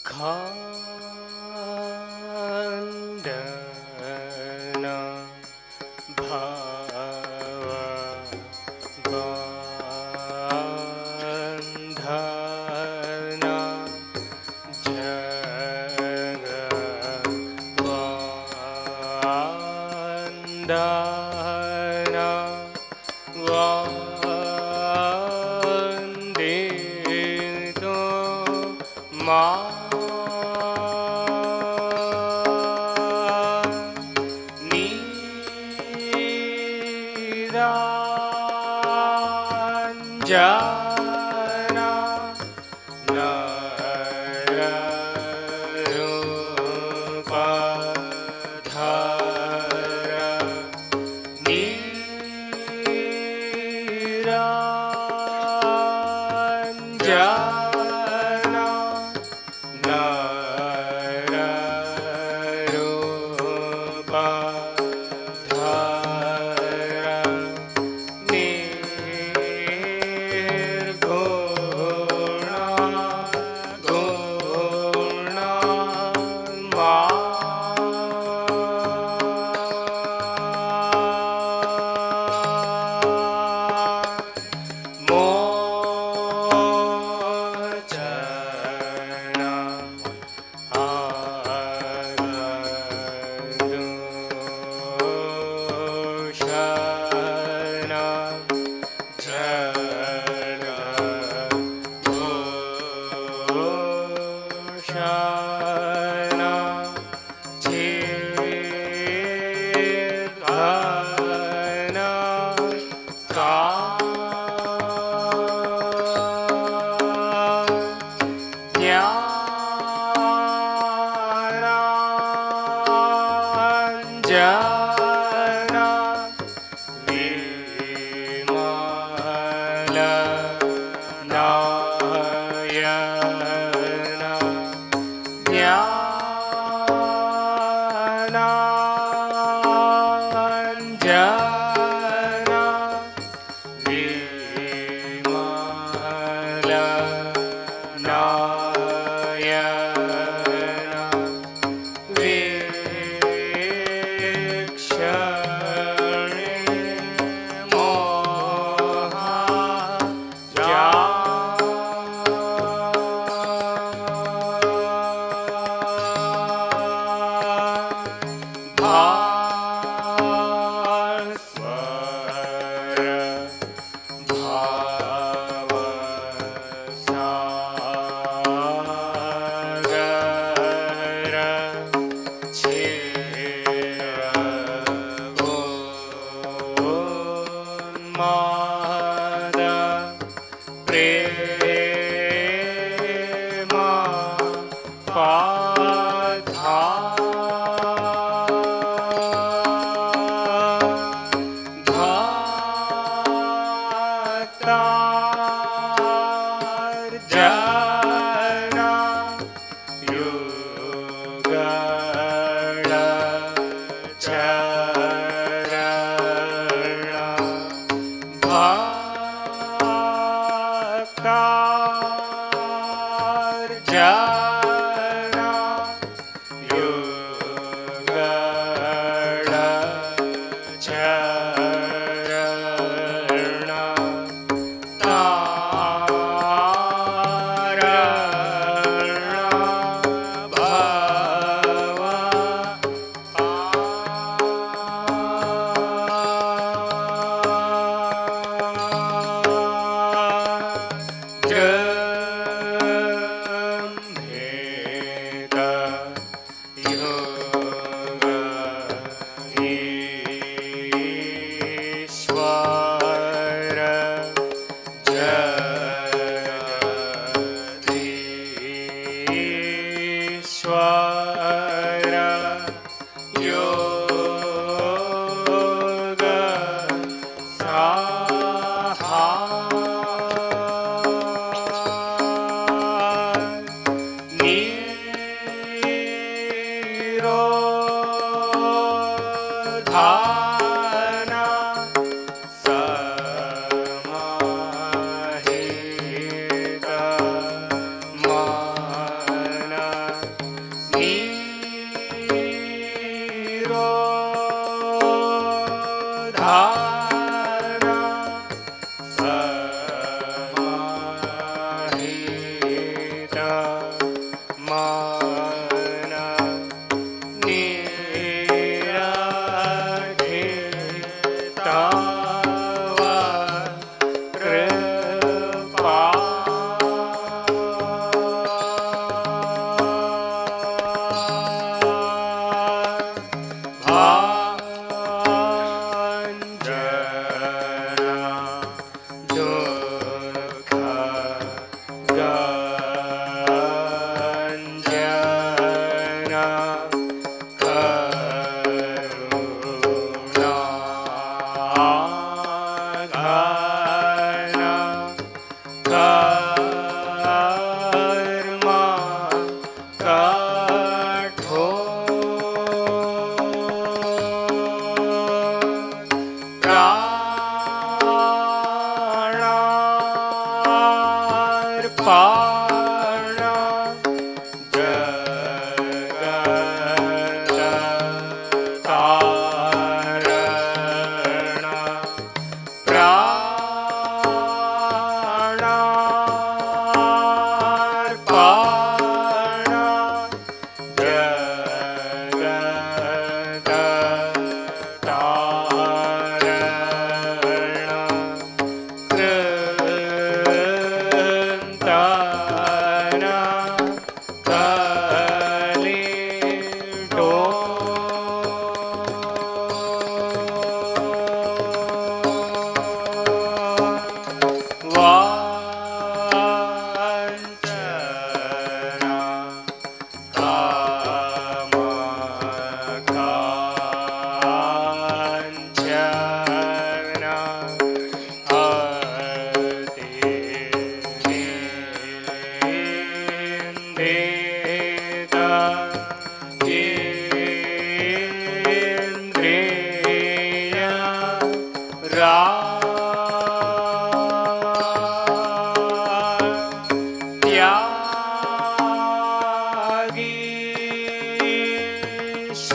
खण्डन भवबन्धन जगवन्दन वन्दितो मा निराञ्जना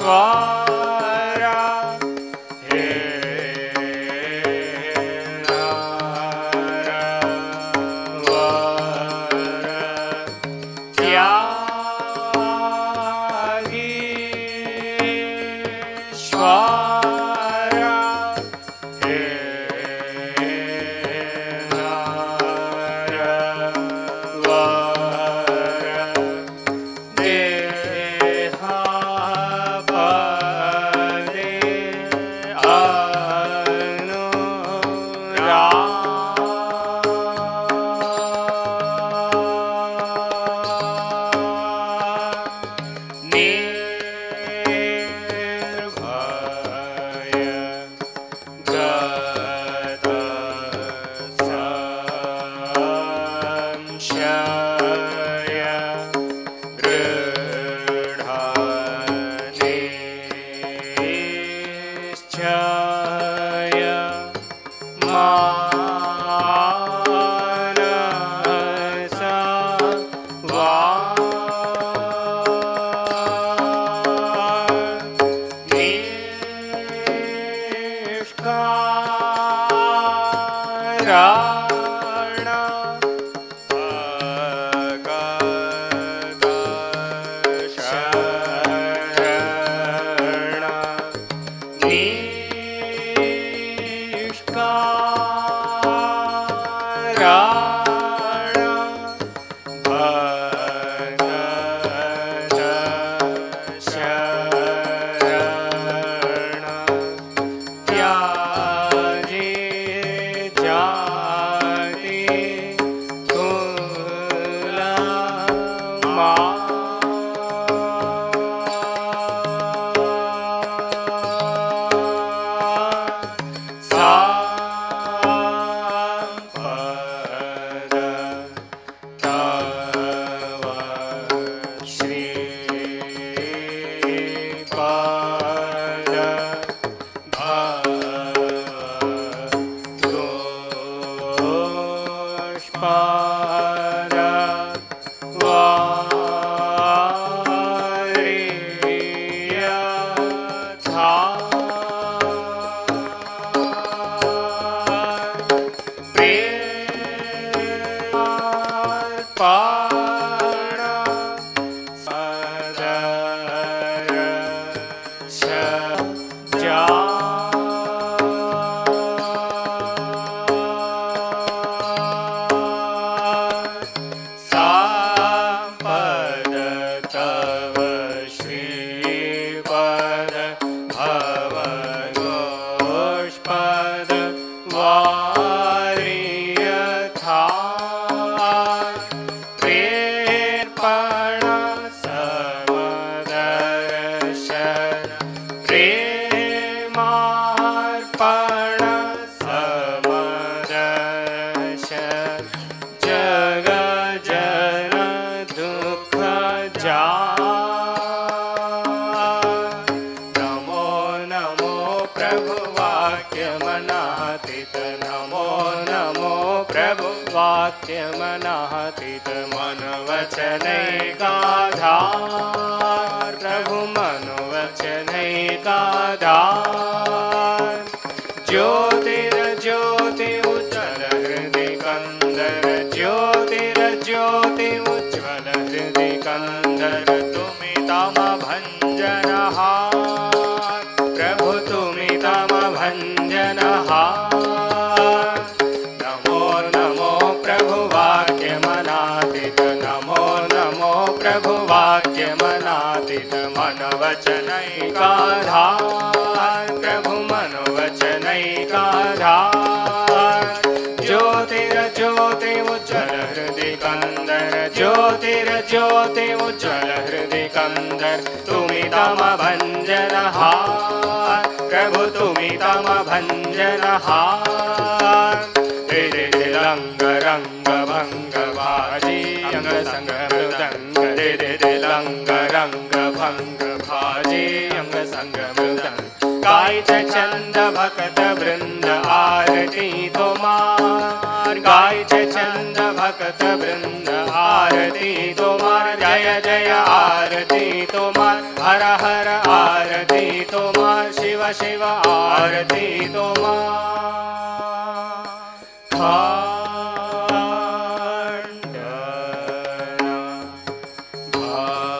સ્વરા હે નર ત્યાગીશ્વરા હે નર દેહાપદે અનુરા નિર્ભય ગત સંશય દૃઢનિશ્ચય માનસા નિષ્કારણ ત્યાજે જાતિ સાપદ તવ શ્રીપદ ભવગોષ્પદ વાર્યથા પ્રેર્પણ સમદર્શન પ્રેમાર્પણ સમદર્શન જગ જન દુઃખ જા નમો નમો પ્રભુ વાક્ય મનાતીત નમો નમો પ્રભુ વાક્ય મનાતીત મન વચનૈ ગાધાર પ્રભુ મન વચનૈ ગાધાર જ્યોતિર જ્યોતિ ઉજ્જવલ હૃદય કંદર જ્યોતિર જ્યોતિ ઉજ્જવલ હૃદય કંદર તુમિ તમ ભંજન પ્રભુ તુમિ તમ ભંજન નમો નમો પ્રભુ વાક્ય મનાતીત નમો નમો પ્રભુ વાક્ય મનાતીત મન વચનૈકાધાર પ્રભુ મન વચનૈકાધાર જ્યોતિર જ્યોતિ ઉજ્જવલ હૃદય કંદર જ્યોતિર જ્યોતિ ઉજ્જવલ હૃદય કંદર તુમિ તમ ભંજન પ્રભુ તુમિ તમ ભંજન રંગ રંગ ભંગ ભાજી અંગ સંગ મૃદંગ રે રે રે રંગ રંગ ભંગ ભાજી અંગ સંગ મૃદંગ ગાય છે ચંદ ભક્ત વૃંદ આરતી તોમાર ગાય છે ચંદ ભક્ત વૃંદ આરતી તોમાર જય જય આરતી आरती तोमार हर हर आरती तोमार शिव शिव आरती तोमार खण्डन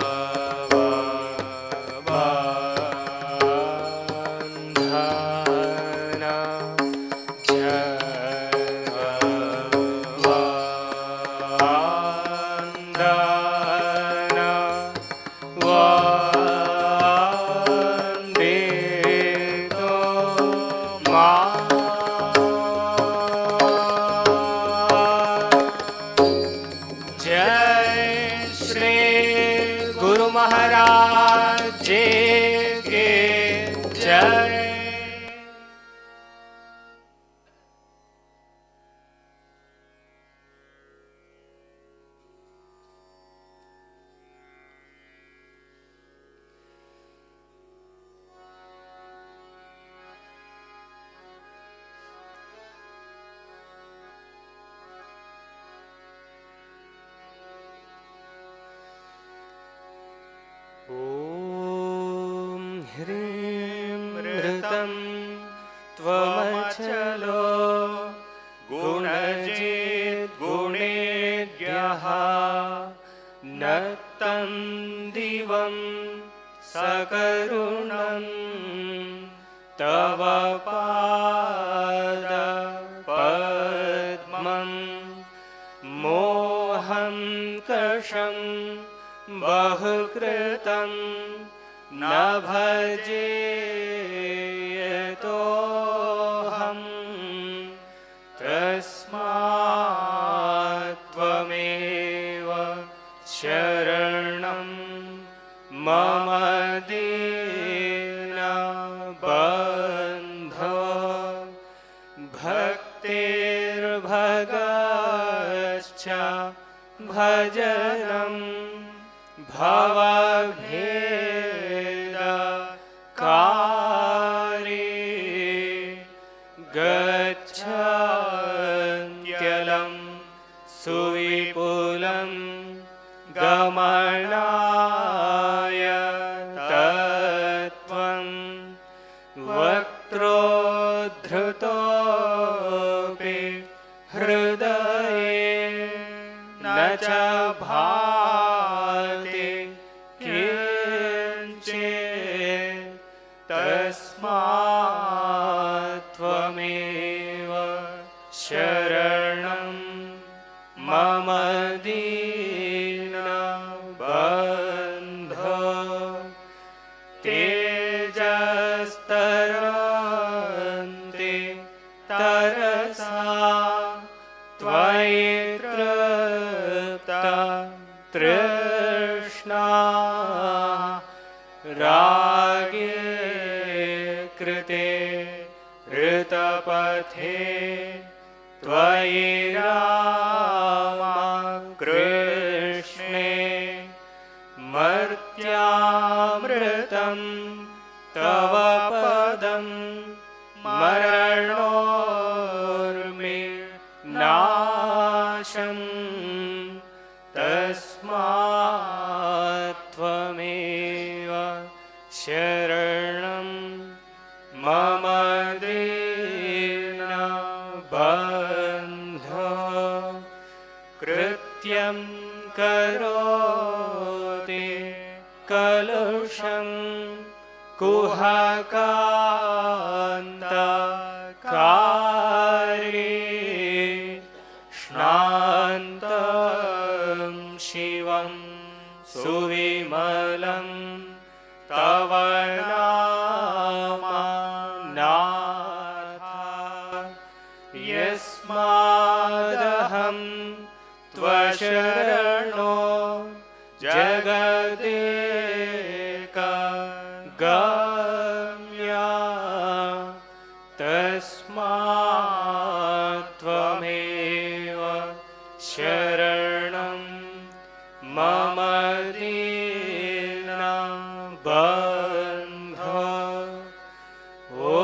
जय श्री गुरु महाराज जी के जय ॐ ह्रीं ऋतं त्वमचलो गुणजिद्गुणेभ्यः नक्तं दिवं सकरुणं तव पादपद्मम् मोहं कषं बहुकृतं न भजेतोऽहं तस्मात् त्वमेव शरणं मम दीनबन्धो भक्तिर्भगश्च भजनं भवभेदकारि गच्छत्यलं सुविपुलं गमनाय तत्त्वं वक्त्रोद्धृतोऽपि हृदये न च भाति किञ्चित् तस्मात् त्वमेव शरणं मम दीनबन्धो तेजस्तरन्ति तरसा त्वयि तृप्ता तृष्णा रागे कृते ऋतपथे त्वयि रामा कृष्णे मर्त्यामृतं तव पदं मरणोर्मे नाशं तस्मात् त्वमेव शरणं मम दीनबन्धो कृत्यं करोति कलुषं कुहकान्तकारी स्नान्तं शिवं सुविमलं तव नाथ यस्मादहं त्वशरणो जगदेक गम्या तस्मात् त्वमेव शरणं मम दीनबन्धो ॐ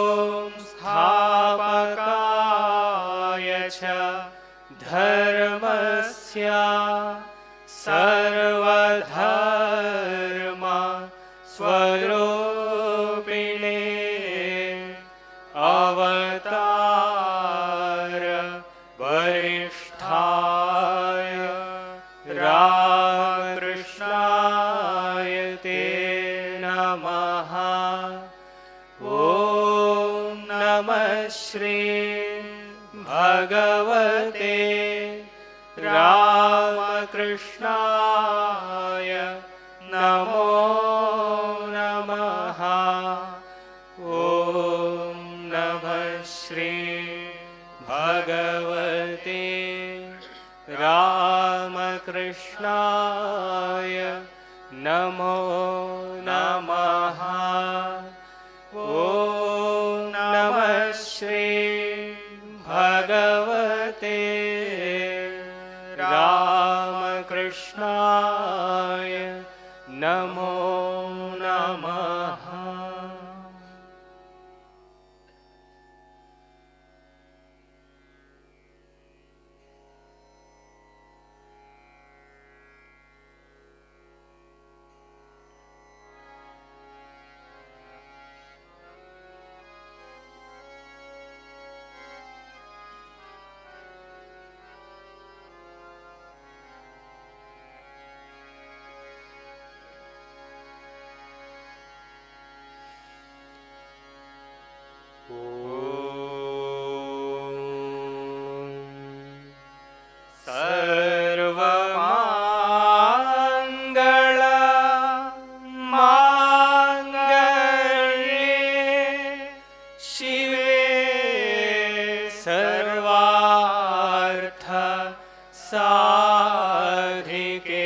स्थापकाय च धर्मस्य सर्वधर्मस्वरूपिणे रामकृष्णाय ते नमः ॐ नमः श्री भगवते रामकृष्णाय नमो नमः ॐ नमः श्री भगवते रामकृष्णाय नमो नमः ॐ नमः श्री भगवते रामकृष्णाय नमो नमः सर्वमाङ्गल माङ्गल्ये शिवे सर्वार्थ साधिके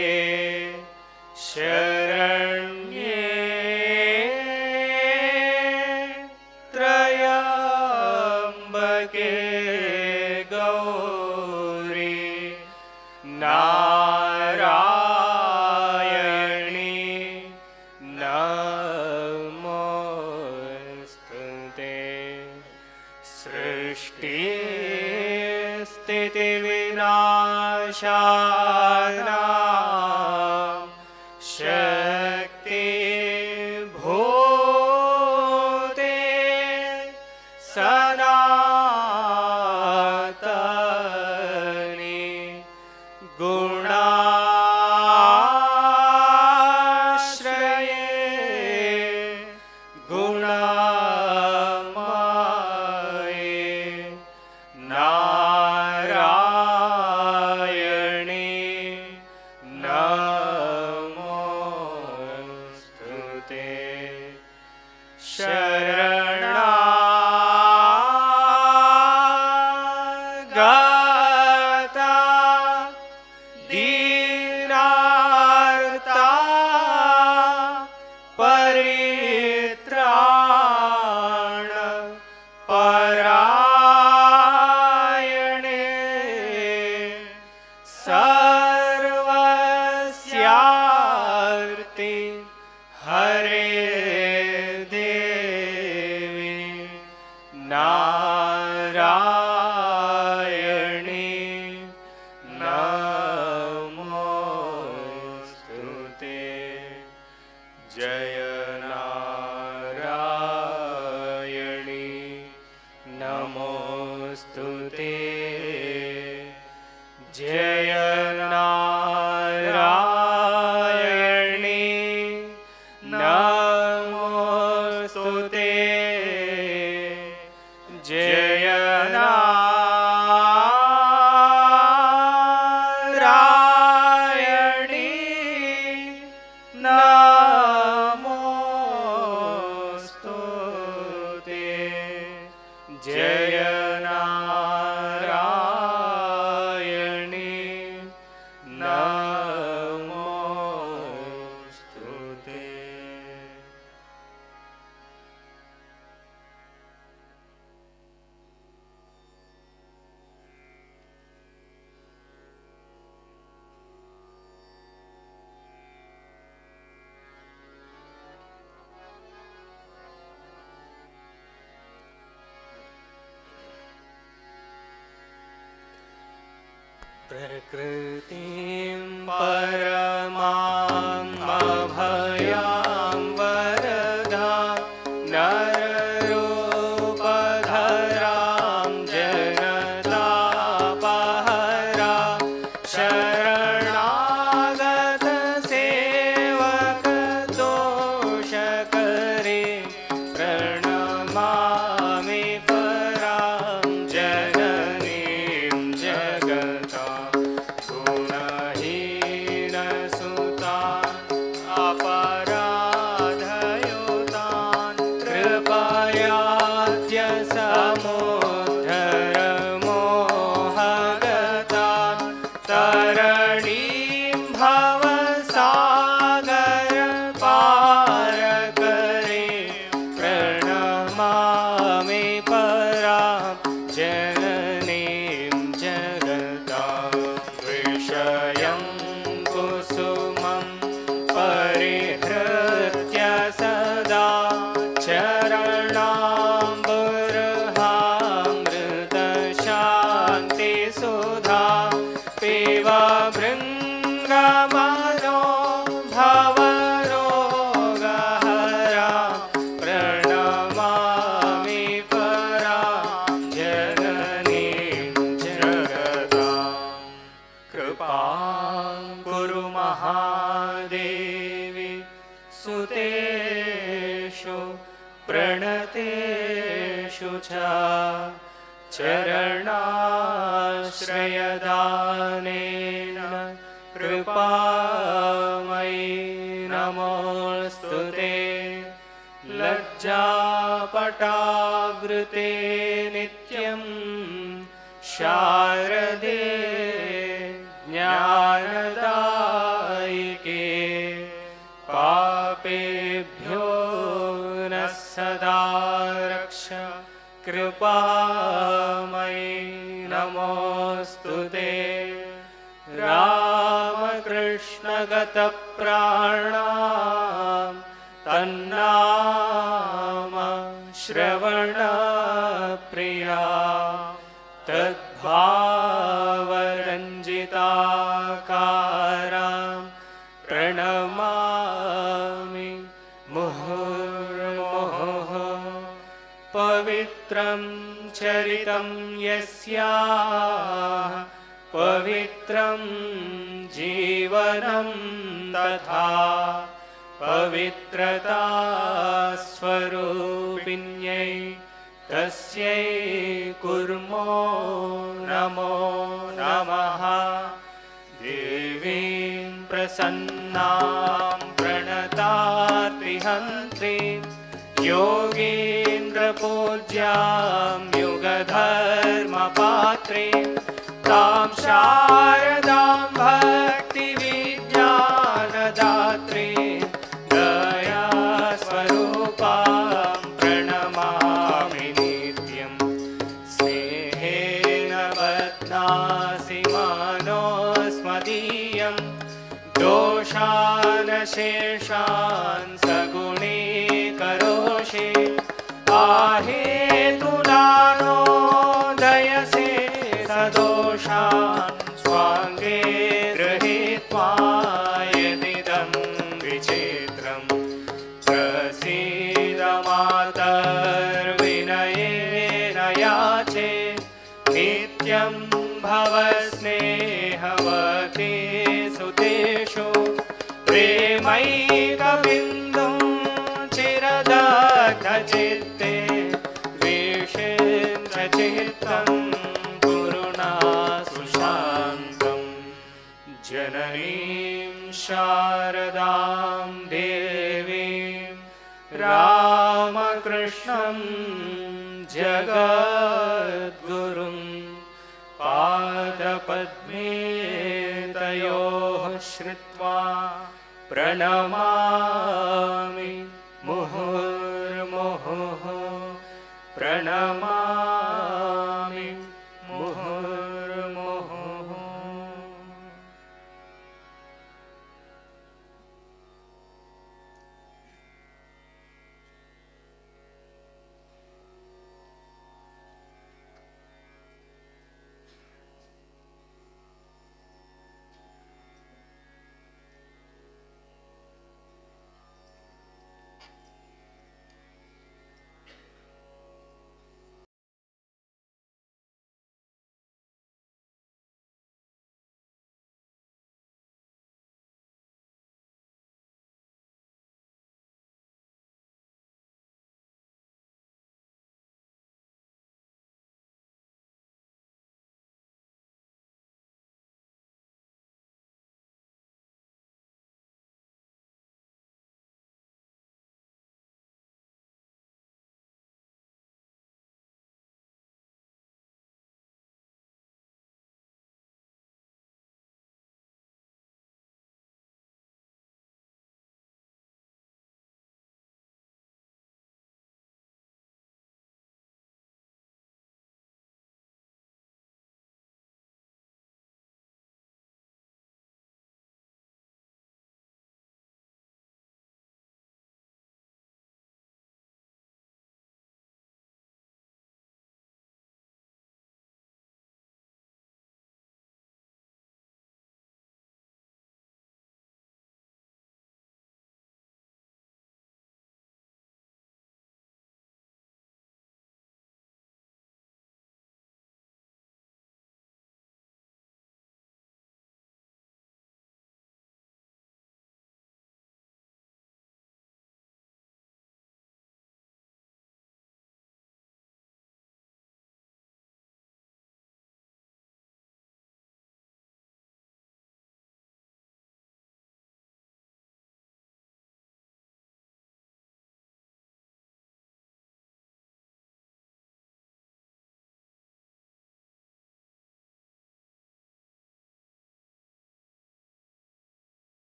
शरण्ये त्रयम्बके गौरी नारायणी नमोऽस्तु ते सृष्टिस्थितिविनाशानां शक्ति भूते सनातनी गुणाश्रये गुणमये नारायणी नमोऽस्तु ते शरणागता दीनार्ता परित्राण परायणे सर्वस्यार्ति हरे देवी नारायणी नमोऽस्तु ते जय नारायणी नमोऽस्तु ते जय नारायणी नमोऽस्तु ते जय नारायणी नमोऽस्तु ते जय नारायणी नमोऽस्तु ते प्रकृतिं परमाम् अभयां वरदा नररूपधरां जनतापहरा शरणागता भवसागर पार करे प्रणमामि परां जननीं जगतां विषयं कुसुमं परिहृत्य सदा चरणाम्बुरहामृतशान्तिसुधा पिब भृङ्गमनो भवरोगहरा प्रणमामि परां जननीं जगताम् कृपां कुरु महादेवी सुतेषु प्रणतेषु च चरणाश्रयदानेन कृपामयि नमोऽस्तु ते लज्जापटावृते नित्यं शारदे ज्ञानदायिके पापेभ्यो नः सदा रक्ष कृपामयि नमोऽस्तु ते रामकृष्णगतप्राणां तन्नाम श्रवणप्रिया तद्भावरञ्जिताकारां प्रणमामि मुहुर्मुहुः पवित्रं चरितं यस्याः पवित्रं जीवनं तथा पवित्रता स्वरूपिण्यै तस्यै कुर्मो नमो नमः देवीं प्रसन्नां प्रणतार्तिहन्त्रीं योगीन्द्रपूज्यां युगधर्मपात्रीं तां शारदां भक्तिविज्ञानदात्रीं दयास्वरूपां प्रणमामि नित्यम् स्नेहेन बध्नासि मानोस्मदीयं दोषान् शेषान् सगुणे करोषि आहेतुनानो दयसे सदोषान् स्वाङ्गे गृहीत्वा यदिदं विचित्रम् प्रसीद मातर्विनयेन याचे नित्यं भव स्नेहवते सुतेषु प्रेमैकबिन्दुं चिरदग्धचित्ते विषेन्द्रचित्तं गुरुणा सुशान्तम् जननीं शारदां देवीं रामकृष्णं जगद्गुरुं पादपद्मे तयोः श्रुत्वा प्रणमामि मुहुर्मुहुः प्रणमामि मुहुर्मुहुः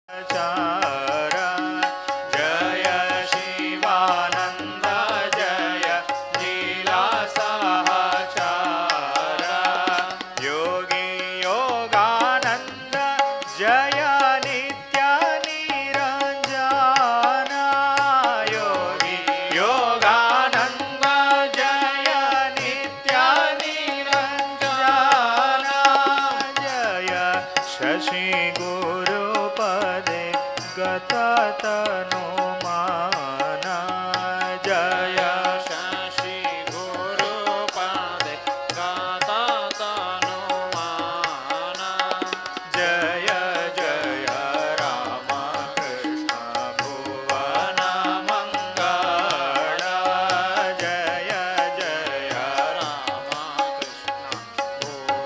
जय शिवानन्द जय लीला सहचार योगी योगानन्द जय नित्य निरञ्जन योगी योगानन्द जय नित्य निरञ्जन जय शशि गुरुपदे गततनु माना जय शशि गुरुपदे गततनुमाना जय जय राम कृष्ण भुवन मङ्गल जय जय रामकृष्ण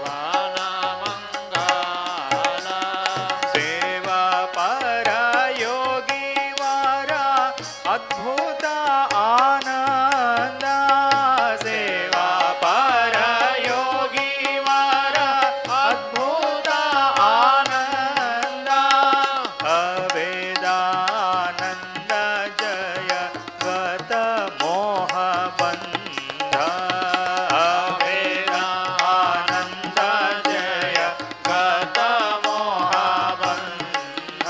भुवनमङ्गल सेवा पर योगी वारा अद्भुत आनन्द सेवा पर योगी वारा अद्भुत आनन्द अवेदानन्द जय गत मोह बन्ध अवेदानन्द जय गत मोह बन्ध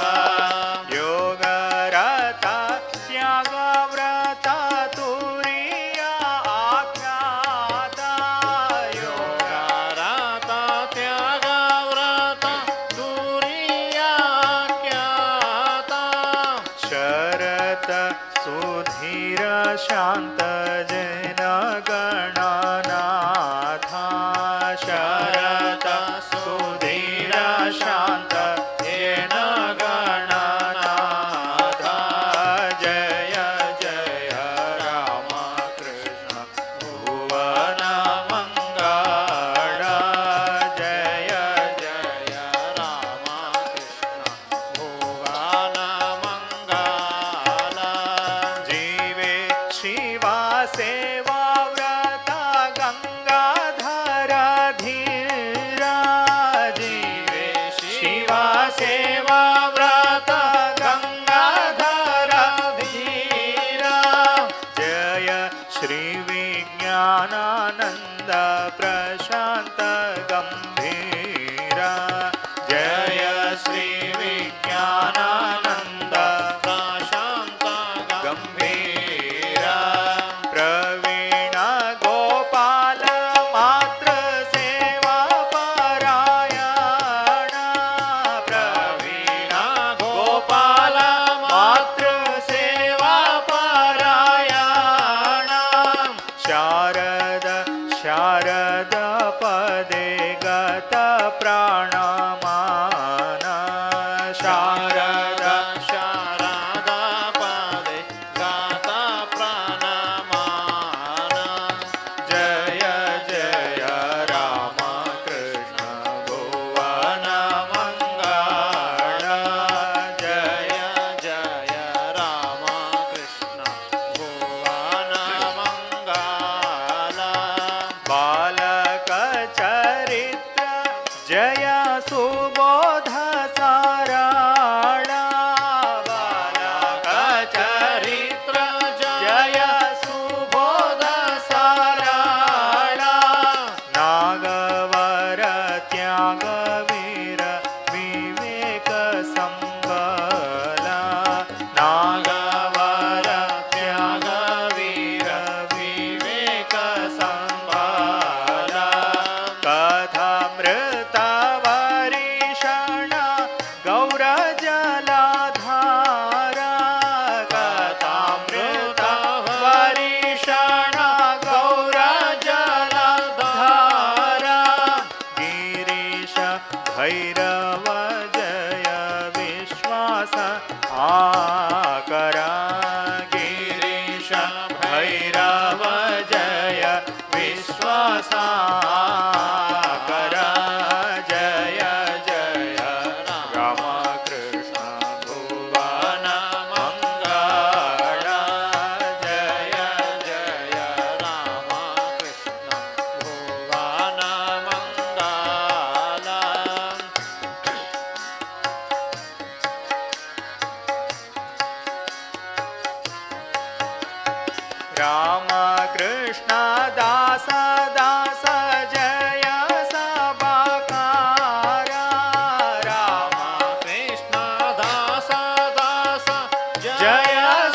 योगरता त्यागव्रता तुरीया आख्याता योगरता योगारत त्यागव्रत दुर्याख्याता शरत सुधीर शान्त जैन गणनाथा शरत सुधीर शान्त येन गणनाथा जय जय राम कृष्ण भुवन मङ्गल जय जय रामकृष्ण भुवनमङ्गल जीवे शिवा सेवा व्रता गङ्गाधर धीरा जीवे शिवा सेवा व्रता गङ्गाधर धीरा जय श्री विज्ञानानन्द प्रशान्त गम्भीरा जय श्री विज्ञानानन्द प्रशान्त गम्भीरा प्रवीण गोपाल मात्र सेवा परायण प्रवीण गोपाल मात्र सेवा परायण शारद शारद पदे गत प्राणमान शारद शारदा पदे गाता प्राणमान जय जय राम कृष्ण भुवन मङ्गल जय जय रामकृष्ण भुवनमङ्गल बालक चरित्र जय सुबोध साराळा बालक चरित्र जय सुबोध साराळा नागवर त्यागवीर विवेक संबला नागवर त्यागवीर विवेक संबला कथामृत वरिषण गौर जलाधारा कथामृत वरिषण गौर जलाधारा गिरीश भैरव जय विश्वास आकरा गिरीश भैरव जय विश्वास आकरा जय जय राम कृष्ण भुवन मङ्गल जय जय रामकृष्ण भुवनमङ्गल राम कृष्ण दास दास जय सबाकारा राम कृष्ण दास दास जय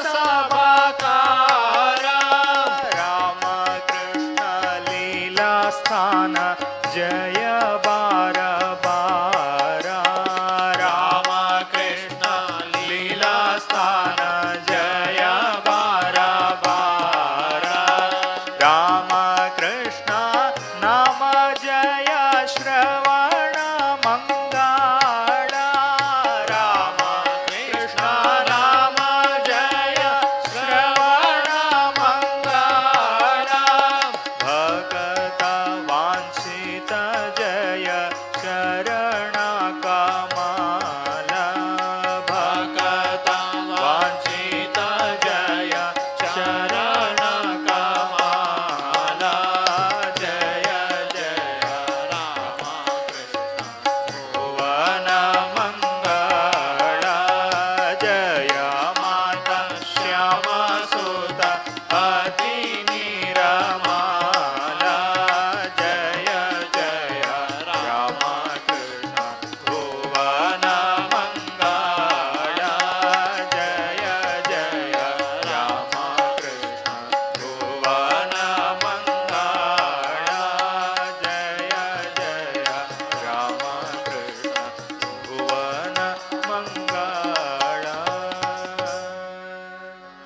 सबाकारा राम कृष्ण लीला स्थान जय बार बारा राम कृष्ण लीला स्थान जय बार बारा राम कृष्ण नाम जय श्रवण मंगळ राम कृष्ण नाम जय श्रवण मंगळ भगत वांछित जय शरण कमल भगत वांछित जय शरण कमल जय जय राम कृष्ण भुवन मंगळ जय माता श्याम सुत अति निरमाल जय जय राम कृष्ण भुवन मंगळ जय जय राम कृष्ण भुवन मंगळ जय जय राम कृष्ण भुवन मंगळ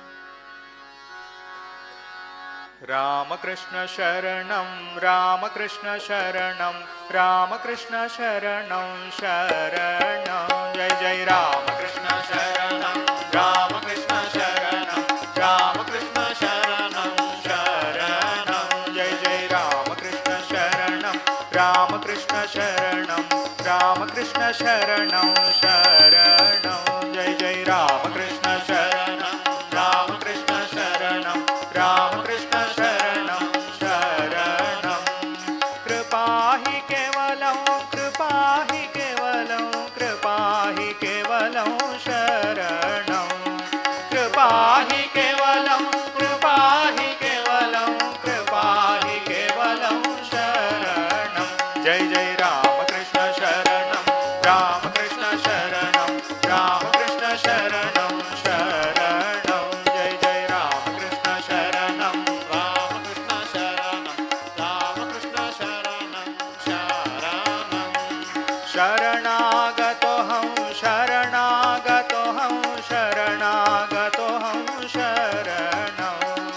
रामकृष्ण शरणं रामकृष्ण शरणं रामकृष्ण शरणं शरणं जय जय रामकृष्ण शरणं रामकृष्ण शरणं रामकृष्ण शरणं शरणं जय जय रामकृष्ण शरणं रामकृष्ण शरणं रामकृष्ण शरणं शरणं जय जय रामकृष्ण शरणं रामकृष्ण शरणं रामकृष्ण शरणं शरणं कृपा हि केवलं कृपा हि केवलं कृपा हि केवलं शरणं कृपा हि केवलं कृपा हि केवलं कृपा हि केवलं शरणं जय जय रामकृष्ण शरणं रामकृष्ण शरणं रामकृष्ण शरणं शरणं जय जय रामकृष्ण शरणं रामकृष्ण शरणं रामकृष्ण शरणं शरणं शरणागतोऽहं शरणागतोऽहं शरणागतोऽहं शरणं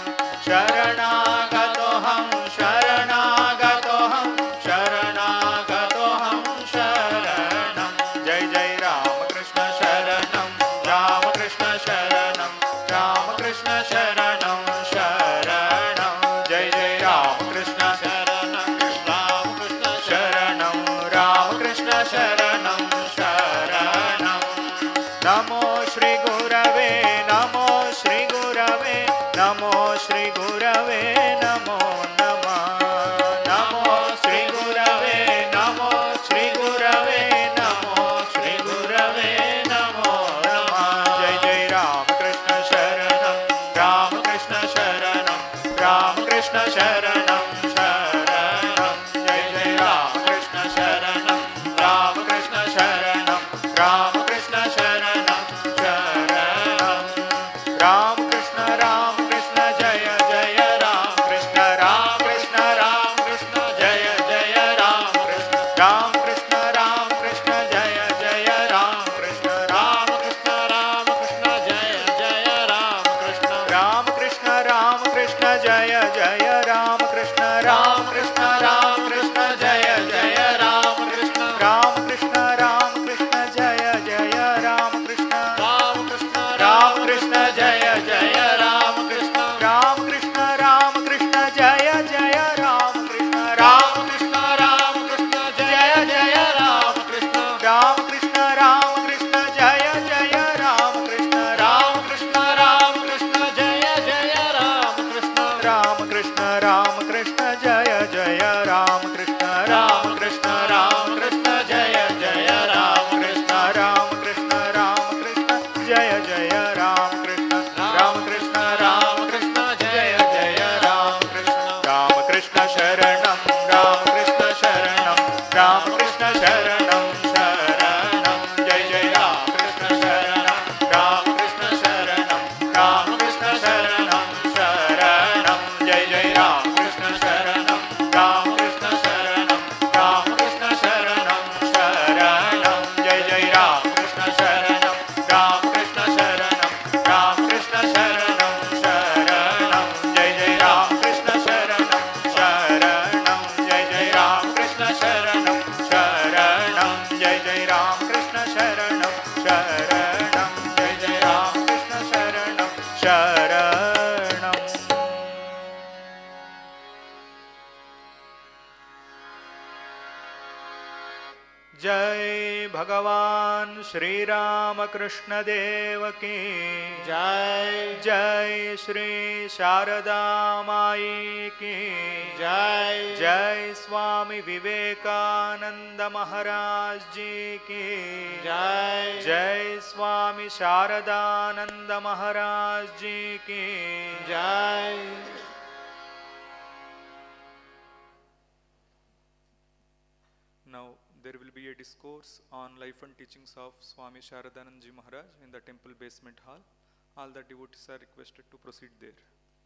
शरणागतोऽहं शरणागतोऽहं शरणागतोऽहं शरणं जय जय रामकृष्ण शरणं रामकृष्ण शरणं रामकृष्ण शरणं शरणं जय जय रामकृष्ण शरणं रामकृष्ण शरणं रामकृष्ण शरणं शरणं नमो श्रीगुरवे नमो श्रीगुरवे नमो श्रीगुरवे नमो नमः नमो श्रीगुरवे नमो श्रीगुरवे नमो श्रीगुरवे नमो नमः जय जय रामकृष्ण शरणं रामकृष्ण शरणं रामकृष्ण शरणं शरणं जय जय रामकृष्ण शरणं रामकृष्ण शरणं रामकृष्ण शरणं शरणं रामकृष्ण रामकृष्ण जय जय रामकृष्ण रामकृष्ण रामकृष्ण जय जय रामकृष्ण रामकृष्ण रामकृष्ण जय जय रामकृष्ण रामकृष्ण रामकृष्ण जय जय रामकृष्ण रामकृष्ण रामकृष्ण जय जय रामकृष्ण रामकृष्ण रामकृष्ण जय जय रामकृष्ण रामकृष्ण रामकृष्ण जय जय रामकृष्ण रामकृष्ण रामकृष्ण जय जय राम शरणम् जय भगवान श्री राम कृष्ण देव की जय जय श्री शारदा माई की जय जय स्वामी विवेकानंद महाराज जी की जय जय स्वामी शारदानंद महाराज जी की जय Now there will be a discourse on life and teachings of Swami Sharadanand Maharaj in the temple basement hall. All the devotees are requested to proceed there.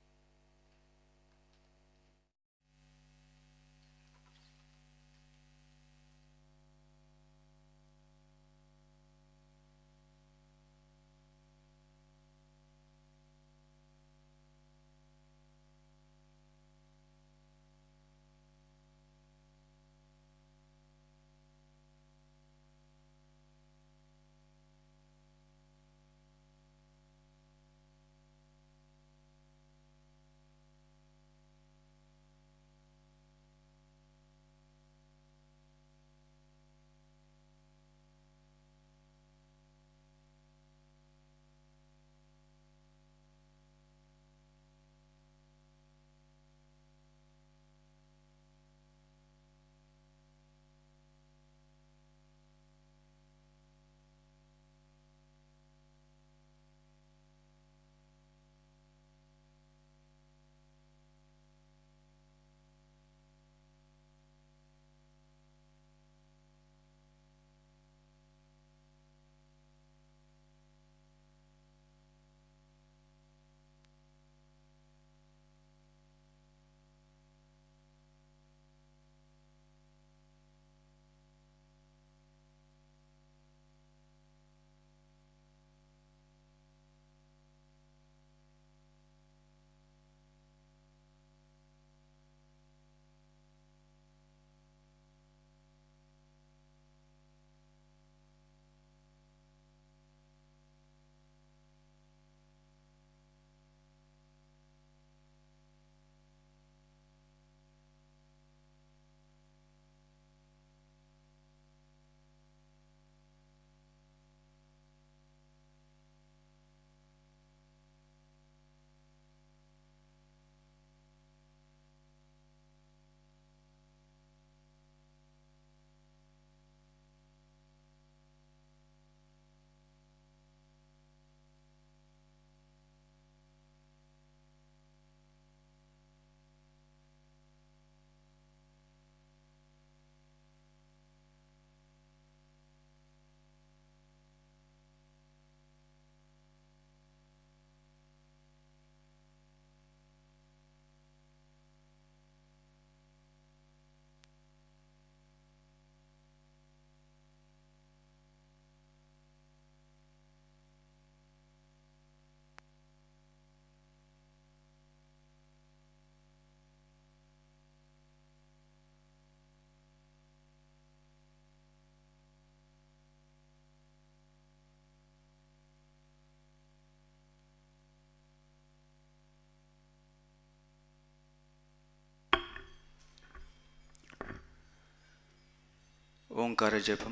ఓంకార జపం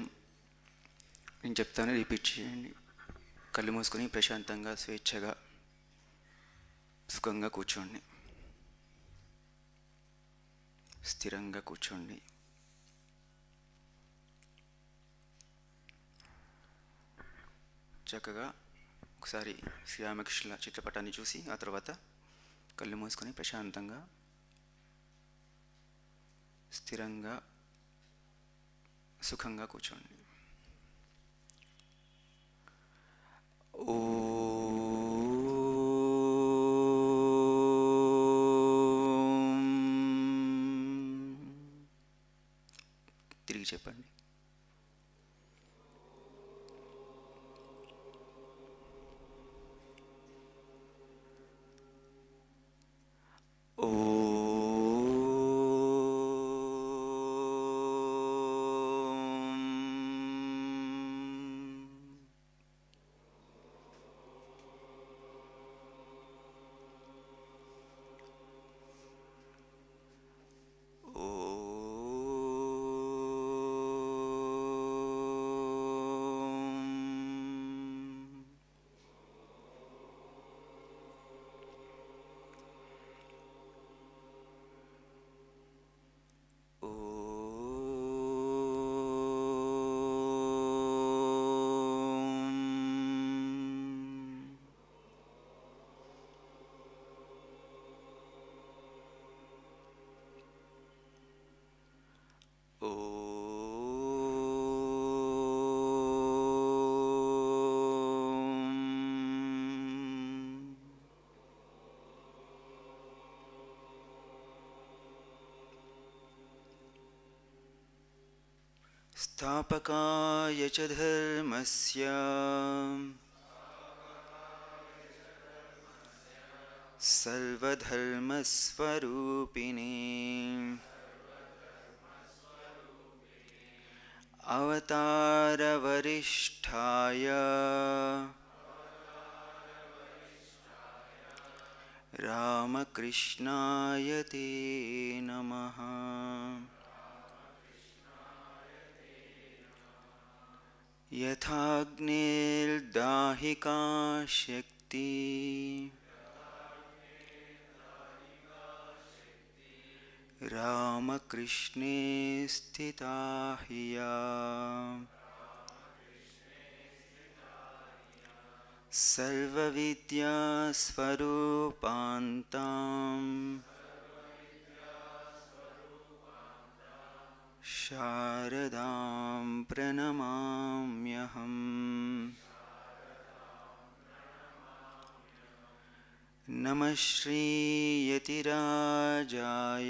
నేను చెప్తాను రిపీట్ చేయండి కళ్ళు మూసుకొని ప్రశాంతంగా స్వేచ్ఛగా సుఖంగా కూర్చోండి స్థిరంగా కూర్చోండి చక్కగా ఒకసారి శ్రీరామకృష్ణుల చిత్రపటాన్ని చూసి ఆ తర్వాత కళ్ళు మూసుకొని ప్రశాంతంగా స్థిరంగా సుఖంగా కూర్చోండి ఓం. తిరిగి చెప్పండి ఓం. संस्थापकाय च धर्मस्य सर्वधर्मस्वरूपिणे अवतारवरिष्ठाय रामकृष्णाय ते नमः यथाग्नेर्दाहिका शक्ति रामकृष्णे स्थिता हिया सर्वविद्यास्वरूपान्ताम् शारदां प्रणमाम्यहम् नमः श्रीयतिराजाय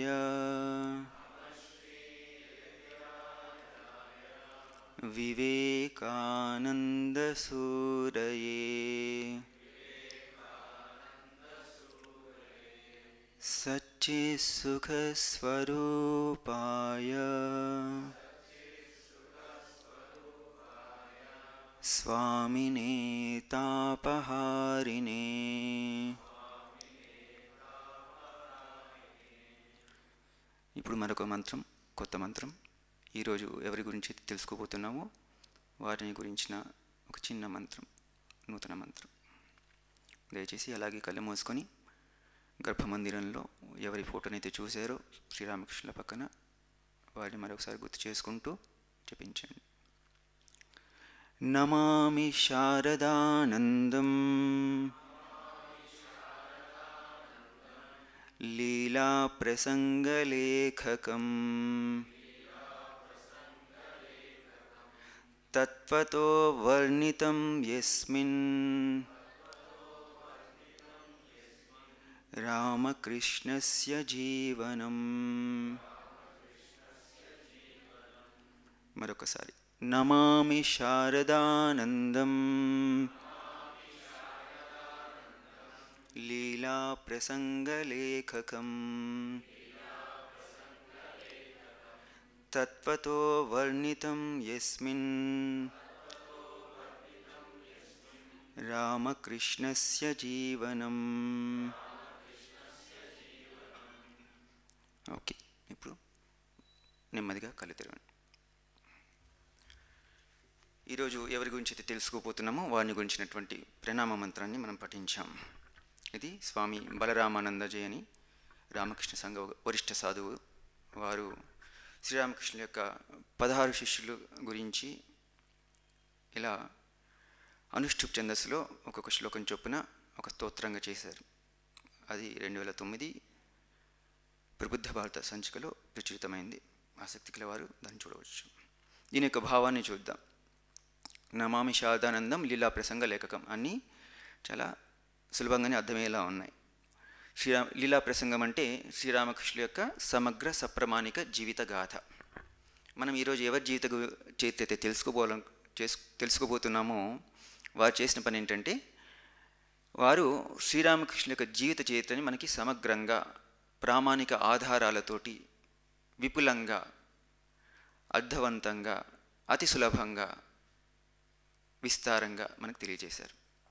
विवेकानन्दसूरये सच्चित्सुखस्वरूपाय स्वामिने तापहारिणे ఇప్పుడు మరొక మంత్రం కొత్త మంత్రం ఈరోజు ఎవరి గురించి తెలుసుకోబోతున్నామో వారిని గురించిన ఒక చిన్న మంత్రం నూతన మంత్రం దయచేసి అలాగే కళ్ళు మూసుకొని గర్భమందిరంలో ఎవరి ఫోటోనైతే చూశారో శ్రీరామకృష్ణుల పక్కన వారిని మరొకసారి గుర్తు చేసుకుంటూ జపించండి నమామి శారదానందం లీలాప్రసంగలేఖకం తత్వతో వర్ణితం యస్మిన్ రామకృష్ణస్య జీవనం మరొకసారి నమామి శారదానందం లీలాప్రసంగలేఖకం తత్వతో వర్ణితం యస్మిన్ రామకృష్ణస్య జీవనం ఓకే ఇప్పుడు నెమ్మదిగా కళ్ళు తెరవండి ఈరోజు ఎవరి గురించి అయితే తెలుసుకోబోతున్నామో వారిని గురించినటువంటి ప్రణామ మంత్రాన్ని మనం పఠించాం ఇది స్వామి బలరామానందజీ అని రామకృష్ణ సంఘ వరిష్ఠ సాధువు వారు శ్రీరామకృష్ణుల యొక్క పదహారు శిష్యులు గురించి ఇలా అనుష్ఠుప్ ఛందస్సులో ఒక్కొక్క శ్లోకం చొప్పున ఒక స్తోత్రంగా చేశారు అది రెండు వేల తొమ్మిది ప్రబుద్ధ భారత సంచికలో ప్రచురితమైంది ఆసక్తి గల వారు దాన్ని చూడవచ్చు దీని యొక్క భావాన్ని చూద్దాం నమామి శారదానందం లీలా ప్రసంగ లేఖకం అన్నీ చాలా సులభంగానే అర్థమయ్యేలా ఉన్నాయి శ్రీరా లీలా ప్రసంగం అంటే శ్రీరామకృష్ణుల యొక్క సమగ్ర సప్రమాణిక జీవిత గాథ మనం ఈరోజు ఎవరి జీవిత గు- చరిత్ర అయితే తెలుసుకోబోల చేసు తెలుసుకోబోతున్నామో వారు చేసిన పని ఏంటంటే వారు శ్రీరామకృష్ణుల యొక్క జీవిత చరిత్రని మనకి సమగ్రంగా ప్రామాణిక ఆధారాలతోటి విపులంగా అర్థవంతంగా అతి సులభంగా విస్తారంగా మనకు తెలియజేశారు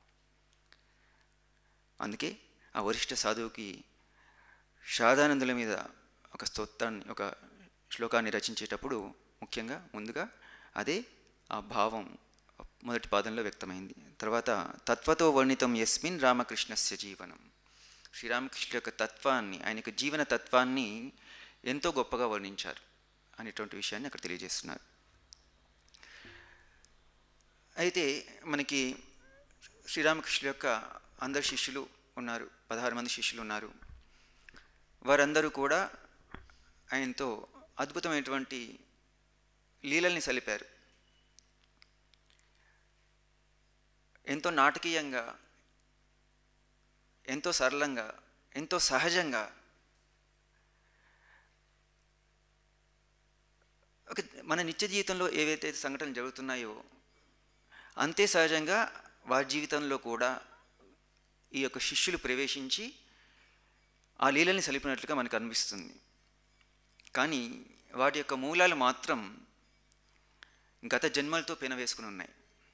అందుకే ఆ వరిష్ఠ సాధువుకి శారదానందుల మీద ఒక స్తోత్రాన్ని ఒక శ్లోకాన్ని రచించేటప్పుడు ముఖ్యంగా ముందుగా అదే ఆ భావం మొదటి పాదంలో వ్యక్తమైంది తర్వాత తత్వతో వర్ణితం యస్మిన్ రామకృష్ణస్య జీవనం శ్రీరామకృష్ణ యొక్క తత్వాన్ని ఆయన యొక్క జీవన తత్వాన్ని ఎంతో గొప్పగా వర్ణించారు అనేటువంటి విషయాన్ని అక్కడ తెలియజేస్తున్నారు అయితే మనకి శ్రీరామకృష్ణుల యొక్క అందరు శిష్యులు ఉన్నారు పదహారు మంది శిష్యులు ఉన్నారు వారందరూ కూడా ఆయనతో అద్భుతమైనటువంటి లీలల్ని సలిపారు ఎంతో నాటకీయంగా ఎంతో సరళంగా ఎంతో సహజంగా ఒక మన నిత్య జీవితంలో ఏవైతే సంఘటనలు జరుగుతున్నాయో అంతే సహజంగా వారి జీవితంలో కూడా ఈ యొక్క శిష్యులు ప్రవేశించి ఆ లీలని సలిపినట్లుగా మనకు అనిపిస్తుంది కానీ వాటి యొక్క మూలాలు మాత్రం గత జన్మలతో పెనవేసుకుని ఉన్నాయి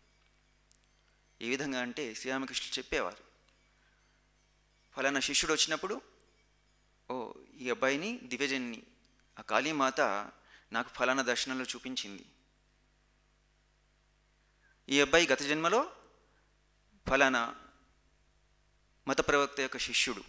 ఏ విధంగా అంటే శ్రీరామకృష్ణుడు చెప్పేవారు ఫలానా శిష్యుడు వచ్చినప్పుడు ఓ ఈ అబ్బాయిని దివ్యజన్ని ఆ కాళీమాత నాకు ఫలానా దర్శనంలో చూపించింది ఈ అబ్బాయి గత జన్మలో ఫలానా మత ప్రవక్త యొక్క శిష్యుడు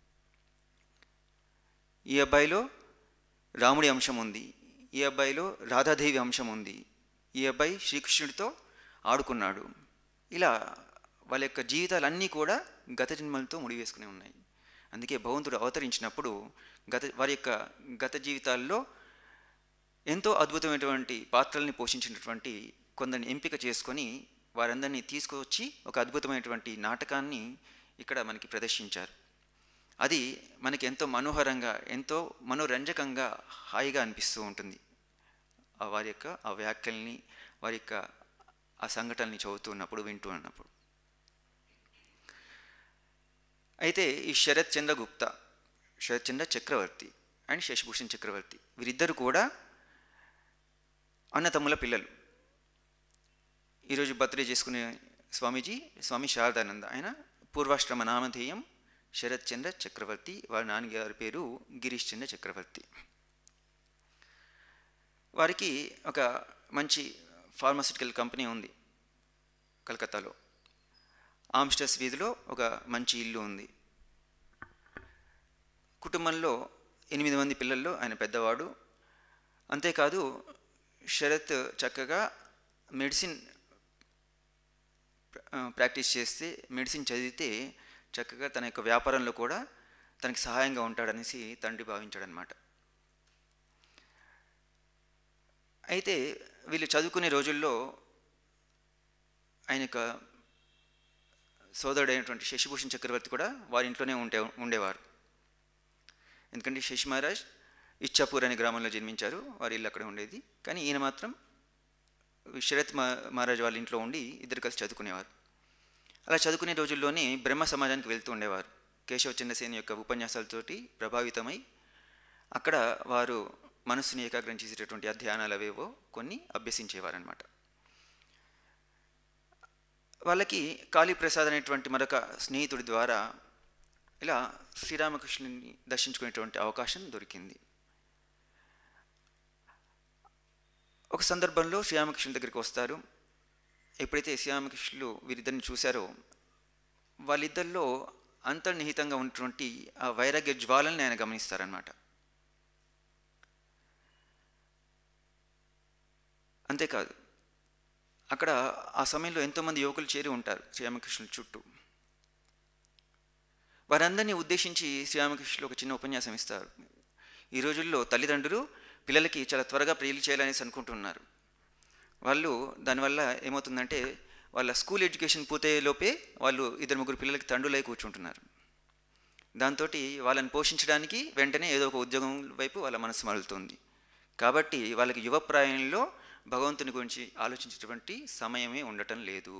ఈ అబ్బాయిలో రాముడి అంశం ఉంది ఈ అబ్బాయిలో రాధాదేవి అంశం ఉంది ఈ అబ్బాయి శ్రీకృష్ణుడితో ఆడుకున్నాడు ఇలా వాళ్ళ యొక్క జీవితాలన్నీ కూడా గత జన్మలతో ముడివేసుకుని ఉన్నాయి అందుకే భగవంతుడు అవతరించినప్పుడు గత వారి యొక్క గత జీవితాల్లో ఎంతో అద్భుతమైనటువంటి పాత్రల్ని పోషించినటువంటి కొందరిని ఎంపిక చేసుకొని వారందరినీ తీసుకువచ్చి ఒక అద్భుతమైనటువంటి నాటకాన్ని ఇక్కడ మనకి ప్రదర్శించారు అది మనకి ఎంతో మనోహరంగా ఎంతో మనోరంజకంగా హాయిగా అనిపిస్తూ ఉంటుంది ఆ వారి యొక్క ఆ వ్యాఖ్యల్ని వారి యొక్క ఆ సంఘటనని చదువుతూ ఉన్నప్పుడు వింటూ ఉన్నప్పుడు అయితే ఈ శరత్ చంద్ర గుప్తా శరత్ చంద్ర చక్రవర్తి అండ్ శశిభూషణ్ చక్రవర్తి వీరిద్దరు కూడా అన్నతమ్ముల పిల్లలు ఈరోజు బర్త్డే చేసుకునే స్వామీజీ స్వామి శారదానంద ఆయన పూర్వాశ్రమ నామధేయం శరత్ చంద్ర చక్రవర్తి వారి నాన్నగారి పేరు గిరీష్ చంద్ర చక్రవర్తి వారికి ఒక మంచి ఫార్మాసిటికల్ కంపెనీ ఉంది కలకత్తాలో ఆమ్స్టర్స్ వీధిలో ఒక మంచి ఇల్లు ఉంది కుటుంబంలో ఎనిమిది మంది పిల్లల్లో ఆయన పెద్దవాడు అంతేకాదు శరత్ చక్కగా మెడిసిన్ ప్రాక్టీస్ చేస్తే మెడిసిన్ చదివితే చక్కగా తన యొక్క వ్యాపారంలో కూడా తనకి సహాయంగా ఉంటాడనేసి తండ్రి భావించాడనమాట అయితే వీళ్ళు చదువుకునే రోజుల్లో ఆయన యొక్క సోదరుడైనటువంటి శశిభూషణ్ చక్రవర్తి కూడా వారి ఇంట్లోనే ఉంటే ఉండేవారు ఎందుకంటే శశి మహారాజ్ ఇచ్చాపూర్ అనే గ్రామంలో జన్మించారు వారి ఇల్లు అక్కడ ఉండేది కానీ ఈయన మాత్రం శరత్ మా మహారాజ్ వాళ్ళ ఇంట్లో ఉండి ఇద్దరు కలిసి చదువుకునేవారు అలా చదువుకునే రోజుల్లోనే బ్రహ్మ సమాజానికి వెళ్తూ ఉండేవారు కేశవ చంద్రసేన యొక్క ఉపన్యాసాలతోటి ప్రభావితమై అక్కడ వారు మనస్సుని ఏకాగ్రం చేసేటటువంటి అధ్యయనాలు అవేవో కొన్ని అభ్యసించేవారనమాట వాళ్ళకి కాళీప్రసాద్ అనేటువంటి మరొక స్నేహితుడి ద్వారా ఇలా శ్రీరామకృష్ణుని దర్శించుకునేటువంటి అవకాశం దొరికింది ఒక సందర్భంలో శ్రీరామకృష్ణుని దగ్గరికి వస్తారు ఎప్పుడైతే శ్రీరామకృష్ణులు వీరిద్దరిని చూశారో వాళ్ళిద్దరిలో అంతర్నిహితంగా ఉన్నటువంటి ఆ వైరాగ్య జ్వాలని ఆయన గమనిస్తారనమాట అంతేకాదు అక్కడ ఆ సమయంలో ఎంతోమంది యువకులు చేరి ఉంటారు శ్రీరామకృష్ణుల చుట్టూ వారందరినీ ఉద్దేశించి శ్రీరామకృష్ణులు ఒక చిన్న ఉపన్యాసం ఇస్తారు ఈ రోజుల్లో తల్లిదండ్రులు పిల్లలకి చాలా త్వరగా పెళ్లి చేయాలనేసి అనుకుంటున్నారు వాళ్ళు దానివల్ల ఏమవుతుందంటే వాళ్ళ స్కూల్ ఎడ్యుకేషన్ పూర్తయ్యే లోపే వాళ్ళు ఇద్దరు ముగ్గురు పిల్లలకి తండ్రులై కూర్చుంటున్నారు దాంతో వాళ్ళని పోషించడానికి వెంటనే ఏదో ఒక ఉద్యోగం వైపు వాళ్ళ మనసు మరలుతుంది కాబట్టి వాళ్ళకి యువప్రాయంలో భగవంతుని గురించి ఆలోచించేటువంటి సమయమే ఉండటం లేదు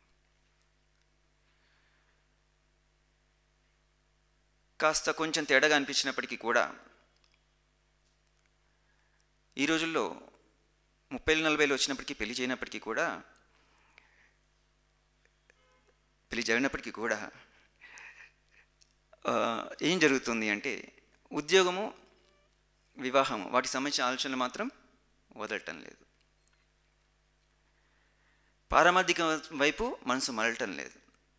కాస్త కొంచెం తేడాగా అనిపించినప్పటికీ కూడా ఈ రోజుల్లో ముప్పై నలభైలు వచ్చినప్పటికీ పెళ్లి చేయనప్పటికీ కూడా పెళ్లి జరిగినప్పటికీ కూడా ఆ, ఏం జరుగుతుంది అంటే ఉద్యోగము వివాహము వాటికి సంబంధించిన ఆలోచనలు మాత్రం వదలటం లేదు పారమార్థిక వైపు మనసు మరలటం లేదు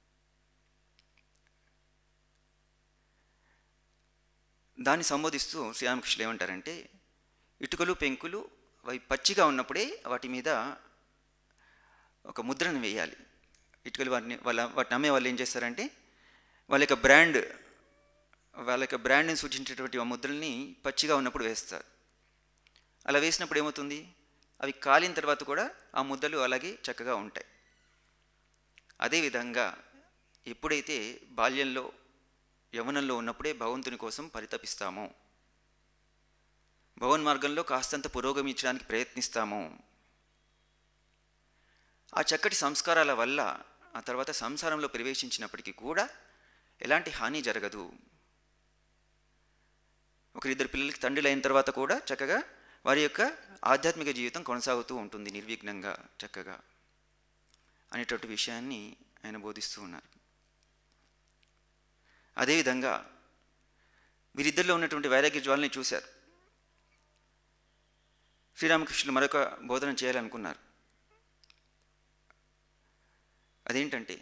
దాన్ని సంబోధిస్తూ శ్రీరామకృష్ణులు ఏమంటారంటే ఇటుకలు పెంకులు అవి పచ్చిగా ఉన్నప్పుడే వాటి మీద ఒక ముద్రను వేయాలి ఇటుకలు వాటిని వాళ్ళ వాటిని అమ్మే వాళ్ళు ఏం చేస్తారంటే వాళ్ళ యొక్క బ్రాండ్ వాళ్ళ యొక్క బ్రాండ్ని సూచించేటువంటి ఆ ముద్రల్ని పచ్చిగా ఉన్నప్పుడు వేస్తారు అలా వేసినప్పుడు ఏమవుతుంది అవి కాలిన తర్వాత కూడా ఆ ముద్దలు అలాగే చక్కగా ఉంటాయి అదేవిధంగా ఎప్పుడైతే బాల్యంలో యవనంలో ఉన్నప్పుడే భగవంతుని కోసం పరితపిస్తామో భవన్ మార్గంలో కాస్తంత పురోగమించడానికి ప్రయత్నిస్తాము ఆ చక్కటి సంస్కారాల వల్ల ఆ తర్వాత సంసారంలో ప్రవేశించినప్పటికీ కూడా ఎలాంటి హాని జరగదు ఒకరిద్దరు పిల్లలకి తండ్రులు అయిన తర్వాత కూడా చక్కగా వారి యొక్క ఆధ్యాత్మిక జీవితం కొనసాగుతూ ఉంటుంది నిర్విఘ్నంగా చక్కగా అనేటువంటి విషయాన్ని ఆయన బోధిస్తూ ఉన్నారు అదేవిధంగా వీరిద్దరిలో ఉన్నటువంటి వైరాగ్య జ్వాలని చూశారు శ్రీరామకృష్ణులు మరొక బోధన చేయాలనుకున్నారు అదేంటంటే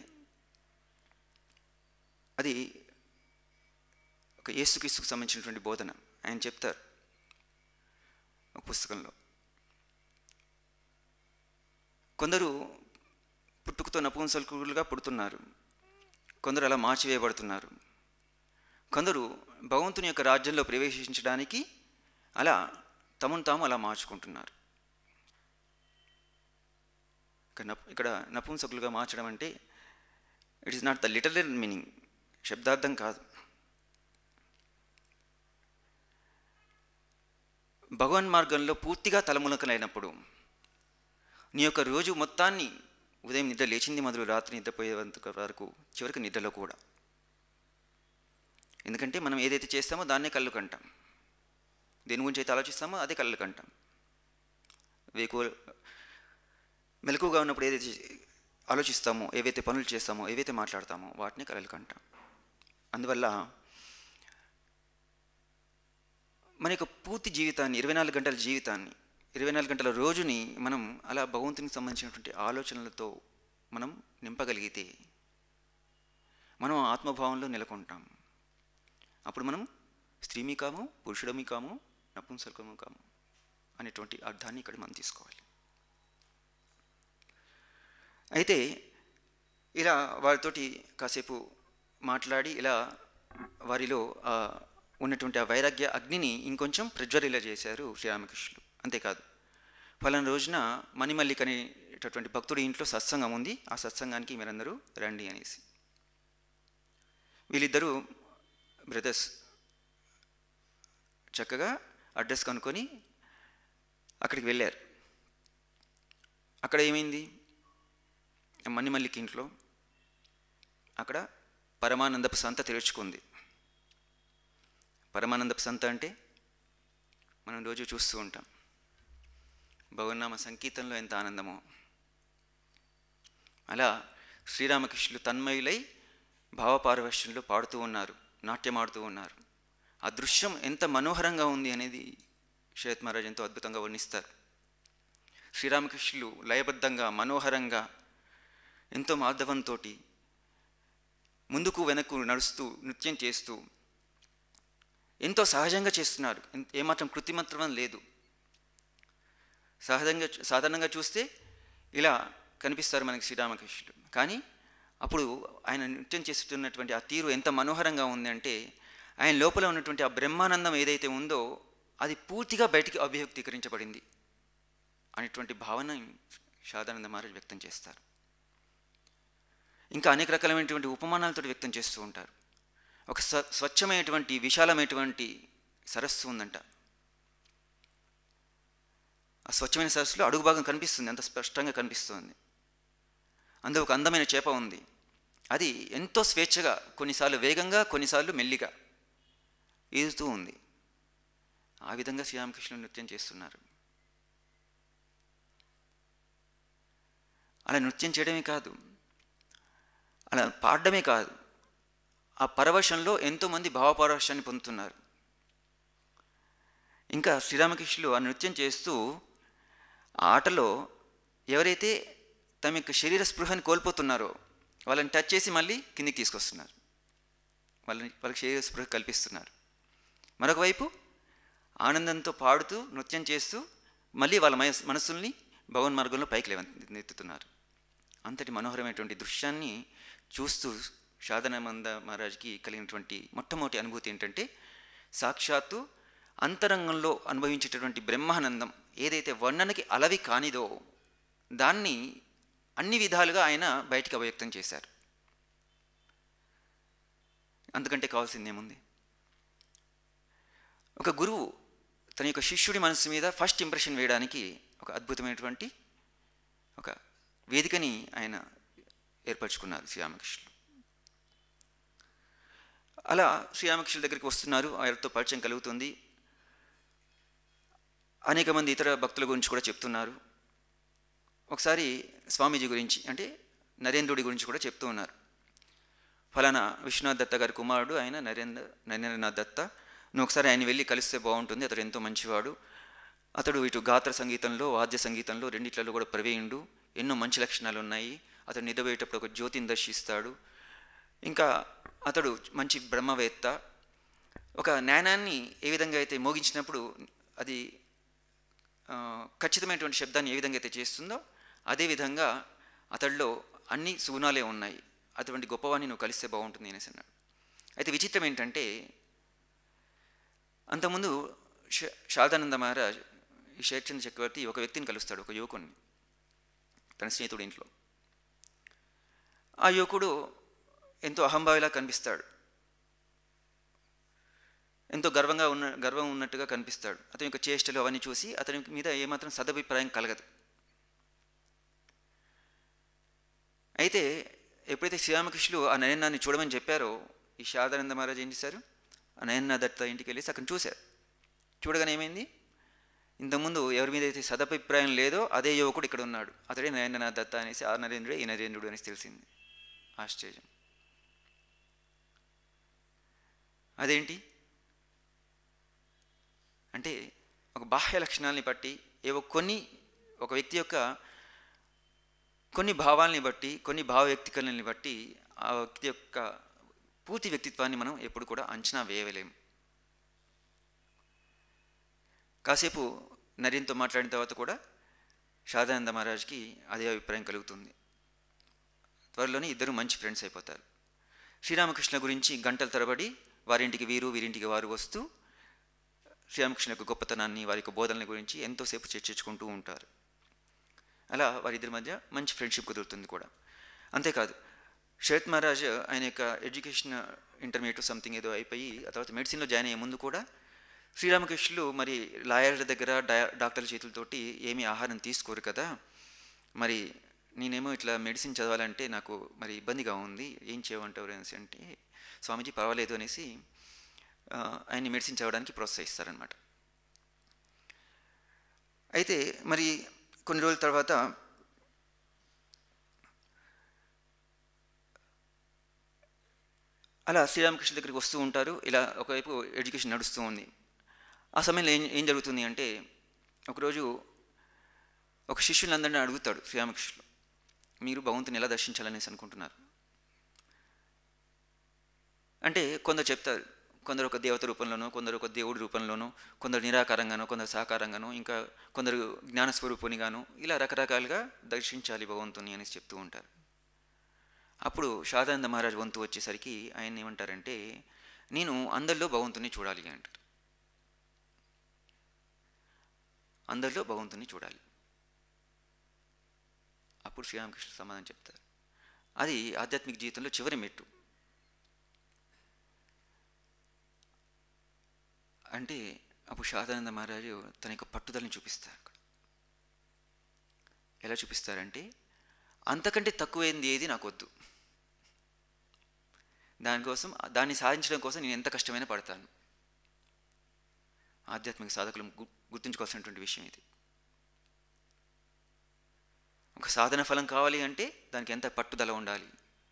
అది ఒక యేసుక్రీస్తుకు సంబంధించినటువంటి బోధన ఆయన చెప్తారు ఒక పుస్తకంలో కొందరు పుట్టుకతో నపుంసకులుగా పుడుతున్నారు కొందరు అలా మార్చివేయబడుతున్నారు కొందరు భగవంతుని యొక్క రాజ్యంలో ప్రవేశించడానికి అలా తమను తాము అలా మార్చుకుంటున్నారు ఇక్కడ నప్ ఇక్కడ నపుంసకులుగా మార్చడం అంటే it is not the literal meaning శబ్దార్థం కాదు భగవన్ మార్గంలో పూర్తిగా తలమునకలైనప్పుడు నీ యొక్క రోజు మొత్తాన్ని ఉదయం నిద్ర లేచింది మొదలు రాత్రి నిద్రపోయేంత వరకు చివరికి నిద్రలో కూడా ఎందుకంటే మనం ఏదైతే చేస్తామో దాన్నే కళ్ళు కంటాం దేని గురించి అయితే ఆలోచిస్తామో అదే కళ్ళు కంటాం వేకు మెలకుగా ఉన్నప్పుడు ఏదైతే ఆలోచిస్తామో ఏవైతే పనులు చేస్తామో ఏవైతే మాట్లాడతామో వాటిని కలలు కంటాం అందువల్ల మన యొక్క పూర్తి జీవితాన్ని ఇరవై నాలుగు గంటల జీవితాన్ని ఇరవై నాలుగు గంటల రోజుని మనం అలా భగవంతునికి సంబంధించినటువంటి ఆలోచనలతో మనం నింపగలిగితే మనం ఆత్మభావంలో నెలకొంటాం అప్పుడు మనం స్త్రీమి కాము పురుషుడమి కాము నపుంసకము కాము అనేటువంటి అర్థాన్ని ఇక్కడ మనం తీసుకోవాలి అయితే ఇలా వారితోటి కాసేపు మాట్లాడి ఇలా వారిలో ఆ ఉన్నటువంటి ఆ వైరాగ్య అగ్నిని ఇంకొంచెం ప్రజ్వరిలా చేశారు శ్రీరామకృష్ణులు అంతేకాదు ఫలానా రోజున మణిమల్లిక్ అనేటటువంటి భక్తుడి ఇంట్లో సత్సంగం ఉంది ఆ సత్సంగానికి మీరందరూ రండి అనేసి వీళ్ళిద్దరూ బ్రదర్స్ చక్కగా అడ్రస్ కనుక్కొని అక్కడికి వెళ్ళారు అక్కడ ఏమైంది మణిమల్లిక్ ఇంట్లో అక్కడ పరమానందపు సంత తెరుచుకుంది పరమానందపు సంత అంటే మనం రోజు చూస్తూ ఉంటాం భగవన్నామ సంకీర్తనలో ఎంత ఆనందమో అలా శ్రీరామకృష్ణులు తన్మయులై భావపారవశ్యంలో పాడుతూ ఉన్నారు నాట్యమాడుతూ ఉన్నారు ఆ దృశ్యం ఎంత మనోహరంగా ఉంది అనేది శరత్ మహారాజ్ ఎంతో అద్భుతంగా వర్ణిస్తారు శ్రీరామకృష్ణులు లయబద్ధంగా మనోహరంగా ఎంతో మాధవంతో ముందుకు వెనక్కు నడుస్తూ నృత్యం చేస్తూ ఎంతో సహజంగా చేస్తున్నారు ఎన్- ఏమాత్రం కృత్రిమత్వం లేదు సహజంగా సాధారణంగా చూస్తే ఇలా కనిపిస్తారు మనకి శ్రీరామకృష్ణులు కానీ అప్పుడు ఆయన నృత్యం చేస్తున్నటువంటి ఆ తీరు ఎంత మనోహరంగా ఉంది అంటే ఆయన లోపల ఉన్నటువంటి ఆ బ్రహ్మానందం ఏదైతే ఉందో అది పూర్తిగా బయటికి అభివ్యక్తీకరించబడింది అనేటువంటి భావన శాదానంద మహారాజ్ వ్యక్తం చేస్తారు ఇంకా అనేక రకాలైనటువంటి ఉపమానాలతో వ్యక్తం చేస్తూ ఉంటారు ఒక స్వ స్వచ్ఛమైనటువంటి విశాలమైనటువంటి సరస్సు ఉందంట ఆ స్వచ్ఛమైన సరస్సులో అడుగు భాగం కనిపిస్తుంది అంత స్పష్టంగా కనిపిస్తుంది అందులో ఒక అందమైన చేప ఉంది అది ఎంతో స్వేచ్ఛగా కొన్నిసార్లు వేగంగా కొన్నిసార్లు మెల్లిగా ఈదుతూ ఉంది ఆ విధంగా శ్రీరామకృష్ణుడు నృత్యం చేస్తున్నారు అలా నృత్యం చేయడమే కాదు అలా పాడడమే కాదు ఆ పరవశంలో ఎంతోమంది భావపరవశాన్ని పొందుతున్నారు ఇంకా శ్రీరామకృష్ణులు ఆ నృత్యం చేస్తూ ఆ ఆటలో ఎవరైతే తమ యొక్క శరీర స్పృహని కోల్పోతున్నారో వాళ్ళని టచ్ చేసి మళ్ళీ కిందికి తీసుకొస్తున్నారు వాళ్ళని వాళ్ళకి శరీర స్పృహ కల్పిస్తున్నారు మరొక వైపు ఆనందంతో పాడుతూ నృత్యం చేస్తూ మళ్ళీ వాళ్ళ మనస్ మనస్సుల్ని భగవన్ మార్గంలో పైకి లేవ నెత్తుతున్నారు అంతటి మనోహరమైనటువంటి దృశ్యాన్ని చూస్తూ శాదనానంద మహారాజ్కి కలిగినటువంటి మొట్టమొదటి అనుభూతి ఏంటంటే సాక్షాత్తు అంతరంగంలో అనుభవించేటటువంటి బ్రహ్మానందం ఏదైతే వర్ణనకి అలవి కానిదో దాన్ని అన్ని విధాలుగా ఆయన బయటికి అవ్యక్తం చేశారు అంతకంటే కావాల్సిందేముంది ఒక గురువు తన యొక్క శిష్యుడి మనసు మీద ఫస్ట్ ఇంప్రెషన్ వేయడానికి ఒక అద్భుతమైనటువంటి ఒక వేదికని ఆయన ఏర్పరచుకున్నారు శ్రీరామకృష్ణులు అలా శ్రీరామకృష్ణుల దగ్గరికి వస్తున్నారు ఆయనతో పరిచయం కలుగుతుంది అనేక మంది ఇతర భక్తుల గురించి కూడా చెప్తున్నారు ఒకసారి స్వామీజీ గురించి అంటే నరేంద్రుడి గురించి కూడా చెప్తూ ఉన్నారు ఫలానా విశ్వనాథ్ దత్త గారి కుమారుడు ఆయన నరేంద్ర నరేంద్రనాథ్ దత్త నువ్వు ఒకసారి ఆయన వెళ్ళి కలిస్తే బాగుంటుంది అతడు ఎంతో మంచివాడు అతడు ఇటు గాత్ర సంగీతంలో వాద్య సంగీతంలో రెండిట్లలో కూడా ప్రవీణుడు ఎన్నో మంచి లక్షణాలు ఉన్నాయి అతడు నిద్రపోయేటప్పుడు ఒక జ్యోతిని దర్శిస్తాడు ఇంకా అతడు మంచి బ్రహ్మవేత్త ఒక జ్ఞానాన్ని ఏ విధంగా అయితే మోగించినప్పుడు అది ఆ, ఖచ్చితమైనటువంటి శబ్దాన్ని ఏ విధంగా అయితే చేస్తుందో అదేవిధంగా అతడిలో అన్ని సుగుణాలే ఉన్నాయి అటువంటి గొప్పవాన్ని నువ్వు కలిస్తే బాగుంటుంది అనేసి అన్నాడు అయితే విచిత్రం ఏంటంటే అంతకుముందు శ- శారదానంద మహారాజ్ ఈ శేర్చంద్ర చక్రవర్తి ఒక వ్యక్తిని కలుస్తాడు ఒక యువకుడిని తన స్నేహితుడి ఇంట్లో ఆ యువకుడు ఎంతో అహంభావిలా కనిపిస్తాడు ఎంతో గర్వంగా ఉన్న గర్వం ఉన్నట్టుగా కనిపిస్తాడు అతని యొక్క చేష్టలు అవన్నీ చూసి అతని మీద ఏమాత్రం సదభిప్రాయం కలగదు అయితే ఎప్పుడైతే శ్రీరామకృష్ణులు ఆ నయనాన్ని చూడమని చెప్పారో ఈ శారదానంద మహారాజ్ ఏం చేశారు ఆ నయన్న దత్త ఇంటికి వెళ్ళేసి అక్కడ చూశారు చూడగానే ఏమైంది ఇంతకుముందు ఎవరి మీద అయితే సదభిప్రాయం లేదో అదే యువకుడు ఇక్కడ ఉన్నాడు అతడే నయననాథ్ దత్త అనేసి ఆ నరేంద్రుడే ఈ నరేంద్రుడు అనేసి తెలిసింది ఆశ్చర్యం అదేంటి అంటే ఒక బాహ్య లక్షణాలని బట్టి ఏవో కొన్ని ఒక వ్యక్తి యొక్క కొన్ని భావాల్ని బట్టి కొన్ని భావ వ్యక్తీకరణల్ని బట్టి ఆ వ్యక్తి యొక్క పూర్తి వ్యక్తిత్వాన్ని మనం ఎప్పుడు కూడా అంచనా వేయలేము కాసేపు నరేన్తో మాట్లాడిన తర్వాత కూడా శారదానంద మహారాజ్కి అదే అభిప్రాయం కలుగుతుంది త్వరలోనే ఇద్దరు మంచి ఫ్రెండ్స్ అయిపోతారు శ్రీరామకృష్ణ గురించి గంటల తరబడి వారింటికి వీరు వీరింటికి వారు వస్తూ శ్రీరామకృష్ణ యొక్క గొప్పతనాన్ని వారి యొక్క బోధనల గురించి ఎంతోసేపు చర్చించుకుంటూ ఉంటారు అలా వారిద్దరి మధ్య మంచి ఫ్రెండ్షిప్ కుదురుతుంది కూడా అంతేకాదు శరత్ మహారాజ్ ఆయన యొక్క ఎడ్యుకేషన్ ఇంటర్మీడియట్ సంథింగ్ ఏదో అయిపోయి ఆ తర్వాత మెడిసిన్లో జాయిన్ అయ్యే ముందు కూడా శ్రీరామకృష్ణులు మరి లాయర్ల దగ్గర డయా డాక్టర్ల చేతులతోటి ఏమీ ఆహారం తీసుకోరు కదా మరి నేనేమో ఇట్లా మెడిసిన్ చదవాలంటే నాకు మరి ఇబ్బందిగా ఉంది ఏం చేయమంటారు అనేసి అంటే స్వామీజీ పర్వాలేదు అనేసి ఆ, ఆయన్ని మెడిసిన్ చదవడానికి ప్రోత్సహిస్తారనమాట అయితే మరి కొన్ని రోజుల తర్వాత అలా శ్రీరామకృష్ణ దగ్గరికి వస్తూ ఉంటారు ఇలా ఒకవైపు ఎడ్యుకేషన్ నడుస్తూ ఉంది ఆ సమయంలో ఏం ఏం జరుగుతుంది అంటే ఒకరోజు ఒక శిష్యులందరినీ అడుగుతాడు శ్రీరామకృష్ణుడు మీరు భగవంతుని ఎలా దర్శించాలనేసి అనుకుంటున్నారు అంటే కొందరు చెప్తారు కొందరు ఒక దేవత రూపంలోనో కొందరు ఒక దేవుడి రూపంలోనో కొందరు నిరాకారంగానో కొందరు సాకారంగానో ఇంకా కొందరు జ్ఞానస్వరూపునిగాను ఇలా రకరకాలుగా దర్శించాలి భగవంతుని అనేసి చెప్తూ ఉంటారు అప్పుడు శారదానంద మహారాజ్ వంతు వచ్చేసరికి ఆయన ఏమంటారంటే నేను అందరిలో భగవంతుని చూడాలి అంటారు అందరిలో భగవంతుని చూడాలి అప్పుడు శ్రీరామకృష్ణ సమాధానం చెప్తారు అది ఆధ్యాత్మిక జీవితంలో చివరి మెట్టు అంటే అప్పుడు శారదానంద మహారాజు తన యొక్క పట్టుదలని చూపిస్తారు అక్కడ ఎలా చూపిస్తారంటే అంతకంటే తక్కువైంది ఏది నాకు వద్దు దానికోసం దాన్ని సాధించడం కోసం నేను ఎంత కష్టమైనా పడతాను ఆధ్యాత్మిక సాధకులు గు- గుర్తుంచుకోవాల్సినటువంటి విషయం ఇది ఒక సాధన ఫలం కావాలి అంటే దానికి ఎంత పట్టుదల ఉండాలి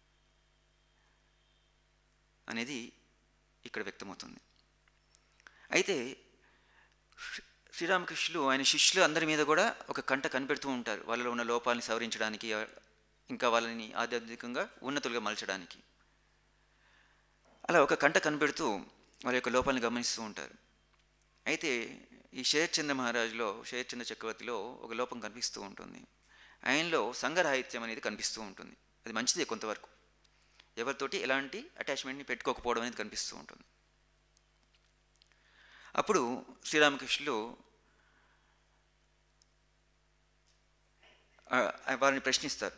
అనేది ఇక్కడ వ్యక్తమవుతుంది అయితే శ్రీ- శ్రీరామకృష్ణులు ఆయన శిష్యులు అందరి మీద కూడా ఒక కంట కనిపెడుతూ ఉంటారు వాళ్ళలో ఉన్న లోపాలని సవరించడానికి ఇంకా వాళ్ళని ఆధ్యాత్మికంగా ఉన్నతులుగా మలచడానికి అలా ఒక కంట కనిపెడుతూ వాళ్ళ యొక్క లోపాలను గమనిస్తూ ఉంటారు అయితే ఈ శరత్చంద్ర మహారాజులో శరత్చంద్ర చక్రవర్తిలో ఒక లోపం కనిపిస్తూ ఉంటుంది ఆయనలో సంఘరాహిత్యం అనేది కనిపిస్తూ ఉంటుంది అది మంచిదే కొంతవరకు ఎవరితోటి ఎలాంటి అటాచ్మెంట్ని పెట్టుకోకపోవడం అనేది కనిపిస్తూ ఉంటుంది అప్పుడు శ్రీరామకృష్ణులు ఆ, వారిని ప్రశ్నిస్తారు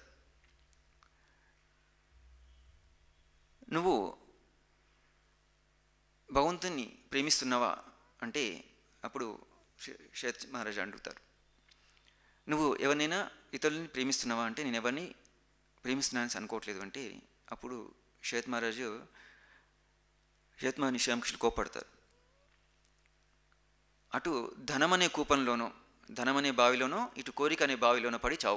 నువ్వు భగవంతుని ప్రేమిస్తున్నావా అంటే అప్పుడు షేత్ మహారాజు అడుగుతారు నువ్వు ఎవరినైనా ఇతరులని ప్రేమిస్తున్నావా అంటే నేను ఎవరిని ప్రేమిస్తున్నానని అనుకోవట్లేదు అంటే అప్పుడు షేత్ మహారాజు షేత్ మహాని శ్రీరామకృష్ణులు కోపడతారు అటు ధనం అనే కూపంలోనో ధనం అనే బావిలోనో ఇటు కోరిక అనే బావిలోనో పడి చావు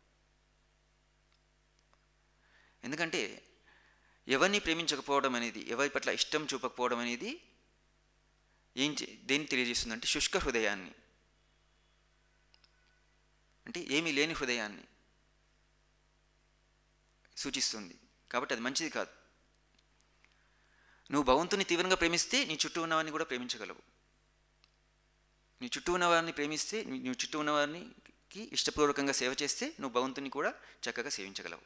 ఎందుకంటే ఎవరిని ప్రేమించకపోవడం అనేది ఎవరి పట్ల ఇష్టం చూపకపోవడం అనేది ఏం చే- దేన్ని తెలియజేస్తుందంటే శుష్క హృదయాన్ని అంటే ఏమీ లేని హృదయాన్ని సూచిస్తుంది కాబట్టి అది మంచిది కాదు నువ్వు భగవంతుని తీవ్రంగా ప్రేమిస్తే నీ చుట్టూ ఉన్నవారిని కూడా ప్రేమించగలవు నీ చుట్టూ ఉన్నవారిని ప్రేమిస్తే నీ నీ చుట్టూ ఉన్నవారికి ఇష్టపూర్వకంగా సేవ చేస్తే నువ్వు భగవంతుని కూడా చక్కగా సేవించగలవు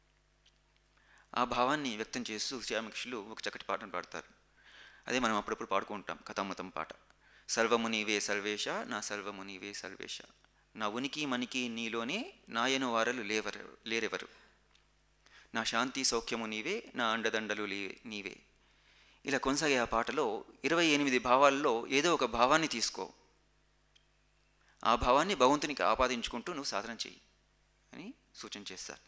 ఆ భావాన్ని వ్యక్తం చేస్తూ శ్రీరామకృష్ణులు ఒక చక్కటి పాటను పాడతారు అదే మనం అప్పుడప్పుడు పాడుకుంటాం కథామతం పాట సర్వము నీవే సర్వేశ నా సర్వము నీవే సర్వేశ నా ఉనికి మనికి నీలోనే నాయను వారలు లేవరు లేరెవరు నా శాంతి సౌఖ్యము నీవే నా అండదండలు లే నీవే ఇలా కొనసాగే ఆ పాటలో ఇరవై ఎనిమిది భావాల్లో ఏదో ఒక భావాన్ని తీసుకో ఆ భావాన్ని భగవంతునికి ఆపాదించుకుంటూ నువ్వు సాధన చెయ్యి అని సూచన చేస్తారు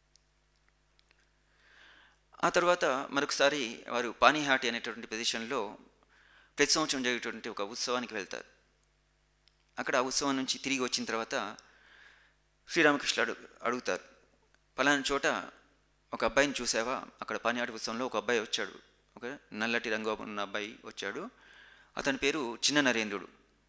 ఆ తర్వాత మరొకసారి వారు పానీహాటి అనేటువంటి ప్రదేశంలో ప్రతి సంవత్సరం జరిగేటువంటి ఒక ఉత్సవానికి వెళ్తారు అక్కడ ఆ ఉత్సవం నుంచి తిరిగి వచ్చిన తర్వాత శ్రీరామకృష్ణ అడుగు అడుగుతారు పలానా చోట ఒక అబ్బాయిని చూసావా అక్కడ పానీహాటి ఉత్సవంలో ఒక అబ్బాయి వచ్చాడు ఒక నల్లటి రంగు ఉన్న అబ్బాయి వచ్చాడు అతని పేరు చిన్న నరేంద్రుడు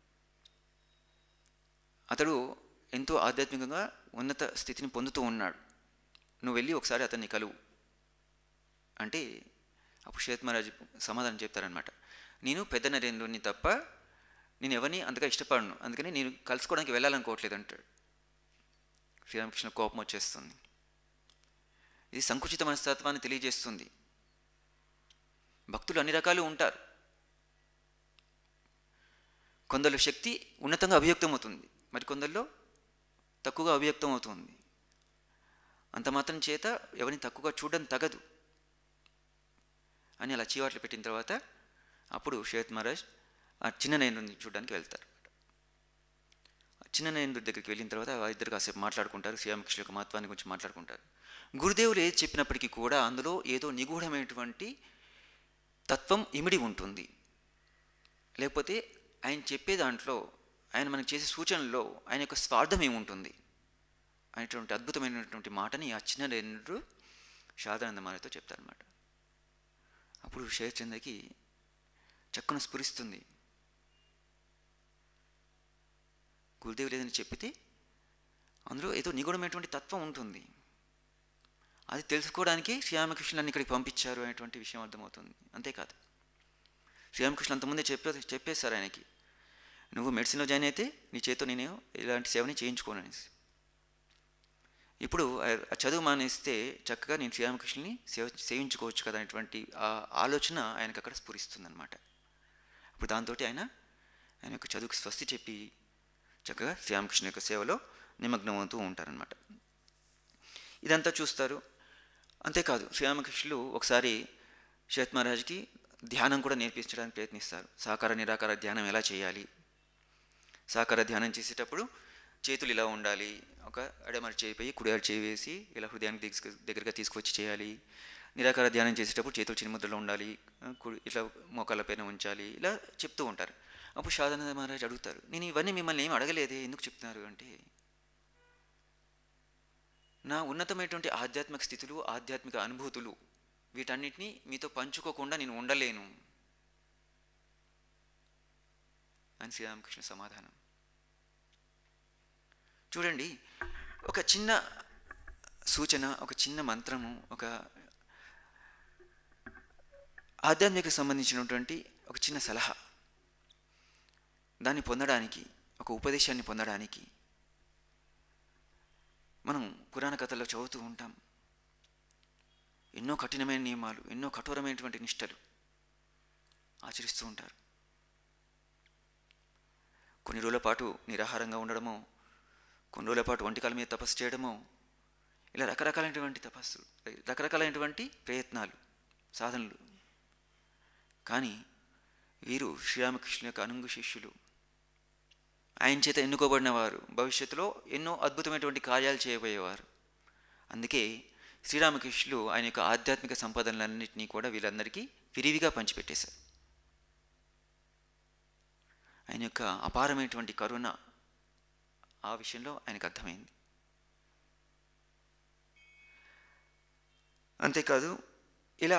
అతడు ఎంతో ఆధ్యాత్మికంగా ఉన్నత స్థితిని పొందుతూ ఉన్నాడు నువ్వు వెళ్ళి ఒకసారి అతన్ని కలువు అంటే అప్పుడు శ్వేత్ మహారాజు సమాధానం చెప్తారనమాట నేను పెద్ద నరేంద్రుని తప్ప నేను ఎవరిని అంతగా ఇష్టపడను అందుకని నేను కలుసుకోవడానికి వెళ్ళాలనుకోవట్లేదు అంటాడు శ్రీరామకృష్ణ కోపం వచ్చేస్తుంది ఇది సంకుచిత మనస్తత్వాన్ని తెలియజేస్తుంది భక్తులు అన్ని రకాలు ఉంటారు కొందరు శక్తి ఉన్నతంగా అభివ్యక్తం అవుతుంది మరి కొందరిలో తక్కువగా అభివ్యక్తం అవుతుంది అంత మాత్రం చేత ఎవరిని తక్కువగా చూడడం తగదు అని అలా చీవాట్లు పెట్టిన తర్వాత అప్పుడు శ్వేత్ మహారాజ్ ఆ చిన్న నయనుడిని చూడడానికి వెళ్తారు ఆ చిన్న నయనుడి దగ్గరికి వెళ్ళిన తర్వాత ఇద్దరు కాసేపు మాట్లాడుకుంటారు శ్రీరామకృష్ణ యొక్క మహత్వాన్ని గురించి మాట్లాడుకుంటారు గురుదేవులు ఏది చెప్పినప్పటికీ కూడా అందులో ఏదో నిగూఢమైనటువంటి తత్వం ఇమిడి ఉంటుంది లేకపోతే ఆయన చెప్పే దాంట్లో ఆయన మనకు చేసే సూచనల్లో ఆయన యొక్క స్వార్థం ఏముంటుంది అనేటువంటి అద్భుతమైనటువంటి మాటని ఆ చిన్న నరేంద్రుడు శారదానంద మారితో చెప్తారనమాట అప్పుడు శరత్చంద్రకి చక్కన స్ఫురిస్తుంది గురుదేవులు ఏదైనా చెప్పితే అందులో ఏదో నిగూఢమైనటువంటి తత్వం ఉంటుంది అది తెలుసుకోవడానికి శ్రీరామకృష్ణుని ఇక్కడికి పంపించారు అనేటువంటి విషయం అర్థమవుతుంది అంతేకాదు శ్రీరామకృష్ణ అంతకుముందే చెప్పే చెప్పేశారు ఆయనకి నువ్వు మెడిసిన్లో జాయిన్ అయితే నీ చేతితో నేను ఇలాంటి సేవని చేయించుకోను అనేసి ఇప్పుడు ఆ- ఆ చదువు మానేస్తే చక్కగా నేను శ్రీరామకృష్ణుని సేవ సేవించుకోవచ్చు కదా అనేటువంటి ఆ ఆలోచన ఆయనకు అక్కడ స్ఫురిస్తుందన్నమాట ఇప్పుడు దాంతో ఆయన ఆయన యొక్క చదువుకు స్వస్తి చెప్పి చక్కగా శ్రీరామకృష్ణ యొక్క సేవలో నిమగ్నమవుతూ ఉంటారనమాట ఇదంతా చూస్తారు అంతేకాదు శ్రీరామకృష్ణులు ఒకసారి శరత్ మహారాజ్కి ధ్యానం కూడా నేర్పించడానికి ప్రయత్నిస్తారు సాకార నిరాకార ధ్యానం ఎలా చేయాలి సాకార ధ్యానం చేసేటప్పుడు చేతులు ఇలా ఉండాలి ఒక ఎడమరి చేయిపోయి కుడియారు చేయి వేసి ఇలా హృదయానికి తీసుకు దగ్గరగా తీసుకొచ్చి చేయాలి నిరాకార ధ్యానం చేసేటప్పుడు చేతులు చిన్నముద్రలో ఉండాలి ఆ, కుడి ఇట్లా మోకాళ్ళ పైన ఉంచాలి ఇలా చెప్తూ ఉంటారు అప్పుడు శారదానంద మహారాజ్ అడుగుతారు నేను ఇవన్నీ మిమ్మల్ని ఏం అడగలేదే ఎందుకు చెప్తున్నారు అంటే నా ఉన్నతమైనటువంటి ఆధ్యాత్మిక స్థితులు ఆధ్యాత్మిక అనుభూతులు వీటన్నిటిని మీతో పంచుకోకుండా నేను ఉండలేను అని శ్రీరామకృష్ణ సమాధానం చూడండి ఒక చిన్న సూచన ఒక చిన్న మంత్రము ఒక ఆధ్యాత్మిక సంబంధించినటువంటి ఒక చిన్న సలహా దాన్ని పొందడానికి ఒక ఉపదేశాన్ని పొందడానికి మనం పురాణ కథల్లో చదువుతూ ఉంటాం ఎన్నో కఠినమైన నియమాలు ఎన్నో కఠోరమైనటువంటి నిష్టలు ఆచరిస్తూ ఉంటారు కొన్ని రోజుల పాటు నిరాహారంగా ఉండడమో కొన్ని రోజుల పాటు వంటికాల మీద తపస్సు చేయడమో ఇలా రకరకాలైనటువంటి తపస్సులు రకరకాలైనటువంటి ప్రయత్నాలు సాధనలు కానీ వీరు శ్రీరామకృష్ణ యొక్క అనుంగు శిష్యులు ఆయన చేత ఎన్నుకోబడిన వారు భవిష్యత్తులో ఎన్నో అద్భుతమైనటువంటి కార్యాలు చేయబోయేవారు అందుకే శ్రీరామకృష్ణులు ఆయన యొక్క ఆధ్యాత్మిక సంపదనలన్నింటినీ కూడా వీళ్ళందరికీ విరివిగా పంచిపెట్టేశారు ఆయన యొక్క అపారమైనటువంటి కరుణ ఆ విషయంలో ఆయనకు అర్థమైంది అంతేకాదు ఇలా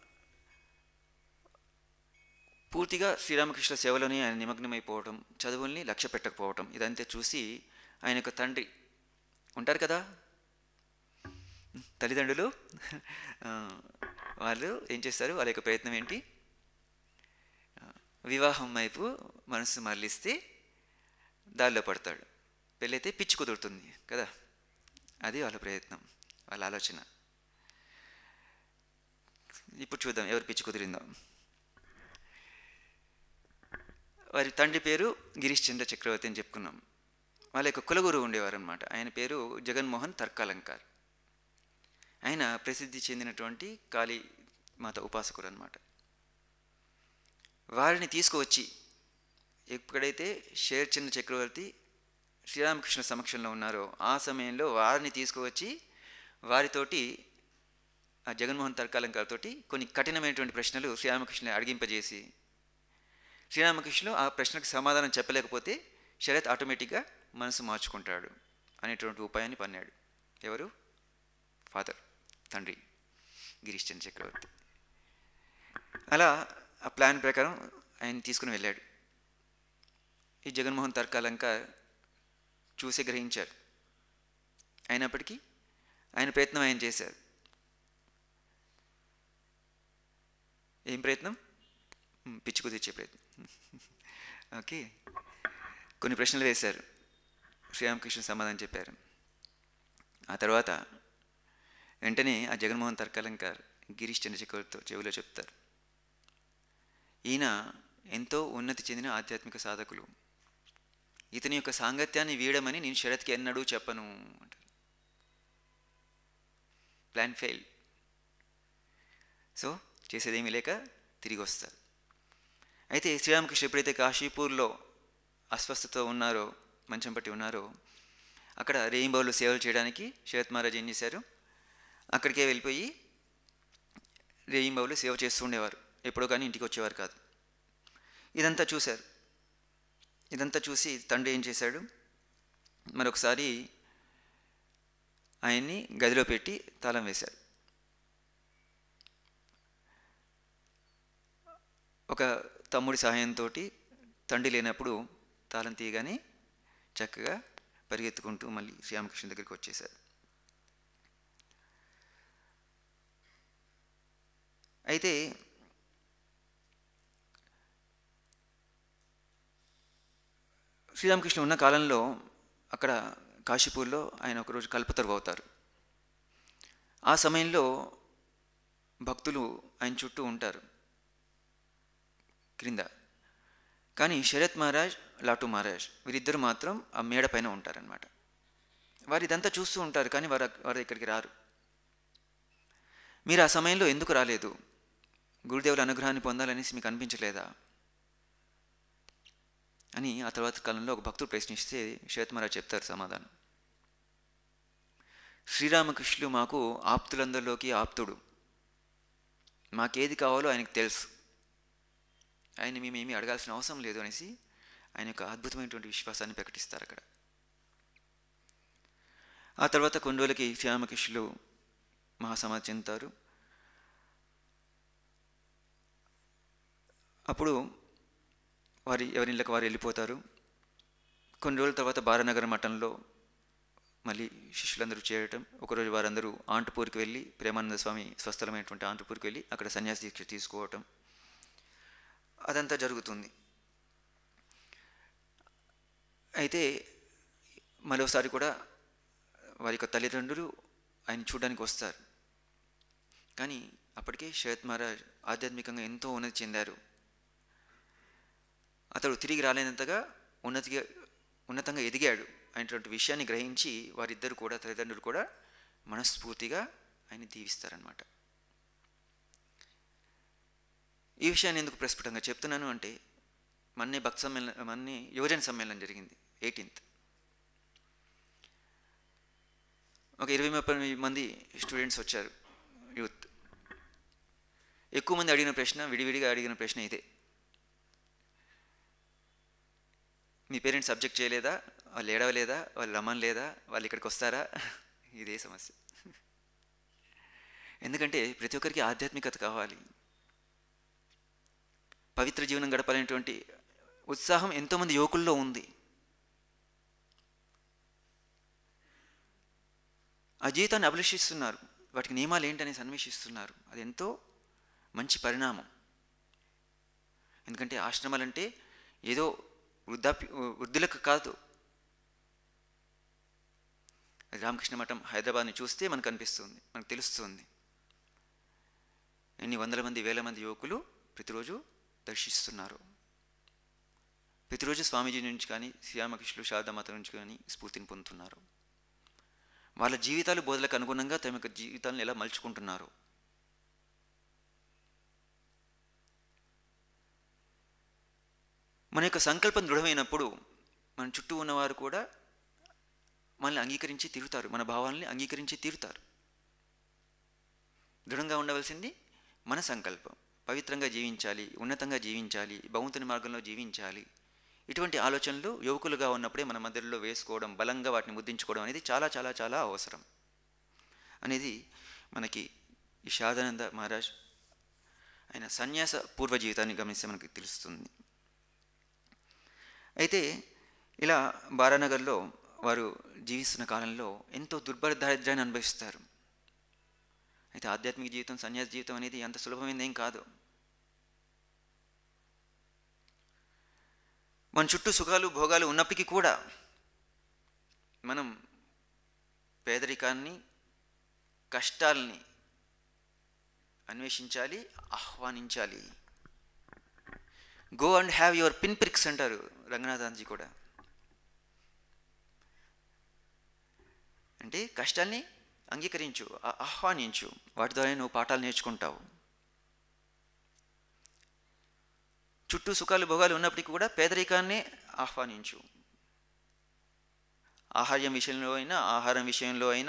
పూర్తిగా శ్రీరామకృష్ణ సేవలోనే ఆయన నిమగ్నమైపోవటం చదువుల్ని లక్ష్య పెట్టకపోవటం ఇదంతా చూసి ఆయన యొక్క తండ్రి ఉంటారు కదా తల్లిదండ్రులు ఆ, వాళ్ళు ఏం చేస్తారు వాళ్ళ యొక్క ప్రయత్నం ఏంటి ఆ, వివాహం వైపు మనసు మరలిస్తే దారిలో పడతాడు పెళ్ళైతే పిచ్చి కుదురుతుంది కదా అది వాళ్ళ ప్రయత్నం వాళ్ళ ఆలోచన ఇప్పుడు చూద్దాం ఎవరు పిచ్చి కుదిరిందో వారి తండ్రి పేరు గిరీష్ చంద్ర చక్రవర్తి అని చెప్పుకున్నాం వాళ్ళ యొక్క కులగురువు ఉండేవారు అనమాట ఆయన పేరు జగన్మోహన్ తర్కాలంకార్ ఆయన ప్రసిద్ధి చెందినటువంటి కాళీ మాత ఉపాసకుడు అనమాట వారిని తీసుకువచ్చి ఎప్పుడైతే షేర్ చంద్ర చక్రవర్తి శ్రీరామకృష్ణ సమక్షంలో ఉన్నారో ఆ సమయంలో వారిని తీసుకువచ్చి వారితోటి ఆ జగన్మోహన్ తర్కాలంకార్ తోటి కొన్ని కఠినమైనటువంటి ప్రశ్నలు శ్రీరామకృష్ణ అడిగింపజేసి శ్రీరామకృష్ణులు ఆ ప్రశ్నకు సమాధానం చెప్పలేకపోతే శరత్ ఆటోమేటిక్గా మనసు మార్చుకుంటాడు అనేటువంటి ఉపాయాన్ని పన్నాడు ఎవరు ఫాదర్ తండ్రి గిరీష్ చంద్ర చక్రవర్తి అలా ఆ ప్లాన్ ప్రకారం ఆయన తీసుకుని వెళ్ళాడు ఈ జగన్మోహన్ తర్కాలంకార్ చూసి గ్రహించారు అయినప్పటికీ ఆయన ప్రయత్నం ఆయన చేశారు ఏం ప్రయత్నం మ్, పిచ్చి కుదిర్చే ప్రయత్నం ఓకే కొన్ని ప్రశ్నలు వేశారు శ్రీరామకృష్ణ సమాధానం చెప్పారు ఆ తర్వాత వెంటనే ఆ జగన్మోహన్ తర్కలంకర్ గిరీష్ చంద్రశేఖర్తో చెవిలో చెప్తారు ఈయన ఎంతో ఉన్నతి చెందిన ఆధ్యాత్మిక సాధకులు ఇతని యొక్క సాంగత్యాన్ని వీడమని నేను శరత్కి ఎన్నడూ చెప్పను అంటారు ప్లాన్ ఫెయిల్ సో చేసేదేమీ లేక తిరిగి వస్తారు అయితే శ్రీరామకృష్ణ ఎప్పుడైతే కాశీపూర్లో అస్వస్థతో ఉన్నారో మంచం పట్టి ఉన్నారో అక్కడ రేయింబౌలు సేవలు చేయడానికి శరత్ మహారాజ్ ఏం చేశారు అక్కడికే వెళ్ళిపోయి రేయింబౌలు సేవ చేస్తూ ఉండేవారు ఎప్పుడో కానీ ఇంటికి వచ్చేవారు కాదు ఇదంతా చూశారు ఇదంతా చూసి తండ్రి ఏం చేశాడు మరొకసారి ఆయన్ని గదిలో పెట్టి తాళం వేశారు ఒక తమ్ముడి సహాయంతో తండ్రి లేనప్పుడు తాళం తీయగానే చక్కగా పరిగెత్తుకుంటూ మళ్ళీ శ్రీరామకృష్ణ దగ్గరికి వచ్చేశారు అయితే శ్రీరామకృష్ణ ఉన్న కాలంలో అక్కడ కాశీపూర్లో ఆయన ఒకరోజు కల్పతరు అవుతారు ఆ సమయంలో భక్తులు ఆయన చుట్టూ ఉంటారు క్రింద కానీ శరత్ మహారాజ్ లాటు మహారాజ్ వీరిద్దరు మాత్రం ఆ మేడ పైన ఉంటారనమాట వారు ఇదంతా చూస్తూ ఉంటారు కానీ వారు వారు ఇక్కడికి రారు మీరు ఆ సమయంలో ఎందుకు రాలేదు గురుదేవుల అనుగ్రహాన్ని పొందాలనేసి మీకు అనిపించలేదా అని ఆ తర్వాత కాలంలో ఒక భక్తుడు ప్రశ్నిస్తే శరత్ మహారాజ్ చెప్తారు సమాధానం శ్రీరామకృష్ణులు మాకు ఆప్తులందరిలోకి ఆప్తుడు మాకేది కావాలో ఆయనకు తెలుసు ఆయన మేమేమీ అడగాల్సిన అవసరం లేదు అనేసి ఆయన యొక్క అద్భుతమైనటువంటి విశ్వాసాన్ని ప్రకటిస్తారు అక్కడ ఆ తర్వాత కొన్ని రోజులకి శ్రీరామకృష్ణులు మహాసమాధి చెందుతారు అప్పుడు వారి ఎవరిళ్ళకి వారు వెళ్ళిపోతారు కొన్ని రోజుల తర్వాత బారానగర మఠంలో మళ్ళీ శిష్యులందరూ చేరటం ఒకరోజు వారందరూ ఆంటుపూర్కి వెళ్ళి ప్రేమానంద స్వామి స్వస్థలమైనటువంటి ఆంటుపూర్కి వెళ్ళి అక్కడ సన్యాసి దీక్ష తీసుకోవటం అదంతా జరుగుతుంది అయితే మరోసారి కూడా వారి యొక్క తల్లిదండ్రులు ఆయన చూడడానికి వస్తారు కానీ అప్పటికే శరత్ మహారాజ్ ఆధ్యాత్మికంగా ఎంతో ఉన్నతి చెందారు అతడు తిరిగి రాలేనంతగా ఉన్నతిగా ఉన్నతంగా ఎదిగాడు అనేటువంటి విషయాన్ని గ్రహించి వారిద్దరు కూడా తల్లిదండ్రులు కూడా మనస్ఫూర్తిగా ఆయన దీవిస్తారనమాట ఈ విషయాన్ని ఎందుకు ప్రస్ఫుటంగా చెప్తున్నాను అంటే మొన్నే భక్త సమ్మేళనం మొన్నే యువజన సమ్మేళనం జరిగింది ఎయిటీన్త్ ఒక ఇరవై ముప్పై మంది స్టూడెంట్స్ వచ్చారు యూత్ ఎక్కువ మంది అడిగిన ప్రశ్న విడివిడిగా అడిగిన ప్రశ్న ఇదే మీ పేరెంట్స్ సబ్జెక్ట్ చేయలేదా వాళ్ళు ఏడవలేదా వాళ్ళు రమ్మనలేదా వాళ్ళు ఇక్కడికి వస్తారా ఇదే సమస్య ఎందుకంటే ప్రతి ఒక్కరికి ఆధ్యాత్మికత కావాలి పవిత్ర జీవనం గడపాలనేటువంటి ఉత్సాహం ఎంతోమంది యువకుల్లో ఉంది ఆ జీవితాన్ని అభిలషిస్తున్నారు వాటికి నియమాలు ఏంటనేసి అన్వేషిస్తున్నారు అది ఎంతో మంచి పరిణామం ఎందుకంటే ఆశ్రమాలంటే ఏదో వృద్ధాప్య వృద్ధులకు కాదు అది రామకృష్ణ మఠం హైదరాబాద్ని చూస్తే మనకు అనిపిస్తుంది మనకు తెలుస్తుంది ఎన్ని వందల మంది వేల మంది యువకులు ప్రతిరోజు దర్శిస్తున్నారు ప్రతిరోజు స్వామీజీ నుంచి కానీ శ్రీరామకృష్ణులు శారదామాత నుంచి కానీ స్ఫూర్తిని పొందుతున్నారు వాళ్ళ జీవితాలు బోధలకు అనుగుణంగా తమ యొక్క జీవితాలను ఎలా మలుచుకుంటున్నారు మన యొక్క సంకల్పం దృఢమైనప్పుడు మన చుట్టూ ఉన్నవారు కూడా మనల్ని అంగీకరించి తీరుతారు మన భావాలని అంగీకరించి తీరుతారు దృఢంగా ఉండవలసింది మన సంకల్పం పవిత్రంగా జీవించాలి ఉన్నతంగా జీవించాలి భగవంతుని మార్గంలో జీవించాలి ఇటువంటి ఆలోచనలు యువకులుగా ఉన్నప్పుడే మన మధ్యలో వేసుకోవడం బలంగా వాటిని ముద్దించుకోవడం అనేది చాలా చాలా చాలా అవసరం అనేది మనకి ఈ శారదానంద మహారాజ్ ఆయన సన్యాస పూర్వ జీవితాన్ని గమనిస్తే మనకి తెలుస్తుంది అయితే ఇలా బారానగర్లో వారు జీవిస్తున్న కాలంలో ఎంతో దుర్భర దారిద్ర్యాన్ని అనుభవిస్తారు అయితే ఆధ్యాత్మిక జీవితం సన్యాస జీవితం అనేది అంత సులభమైనదేం కాదు మన చుట్టూ సుఖాలు భోగాలు ఉన్నప్పటికీ కూడా మనం పేదరికాన్ని కష్టాల్ని అన్వేషించాలి ఆహ్వానించాలి go and have your pin pricks అంటారు రంగనాథాన్జీ కూడా అంటే కష్టాల్ని అంగీకరించు ఆ- ఆహ్వానించు వాటి ద్వారా నువ్వు పాఠాలు నేర్చుకుంటావు చుట్టూ సుఖాలు భోగాలు ఉన్నప్పటికీ కూడా పేదరికాన్ని ఆహ్వానించు ఆహార్యం విషయంలో అయినా ఆహారం విషయంలో అయినా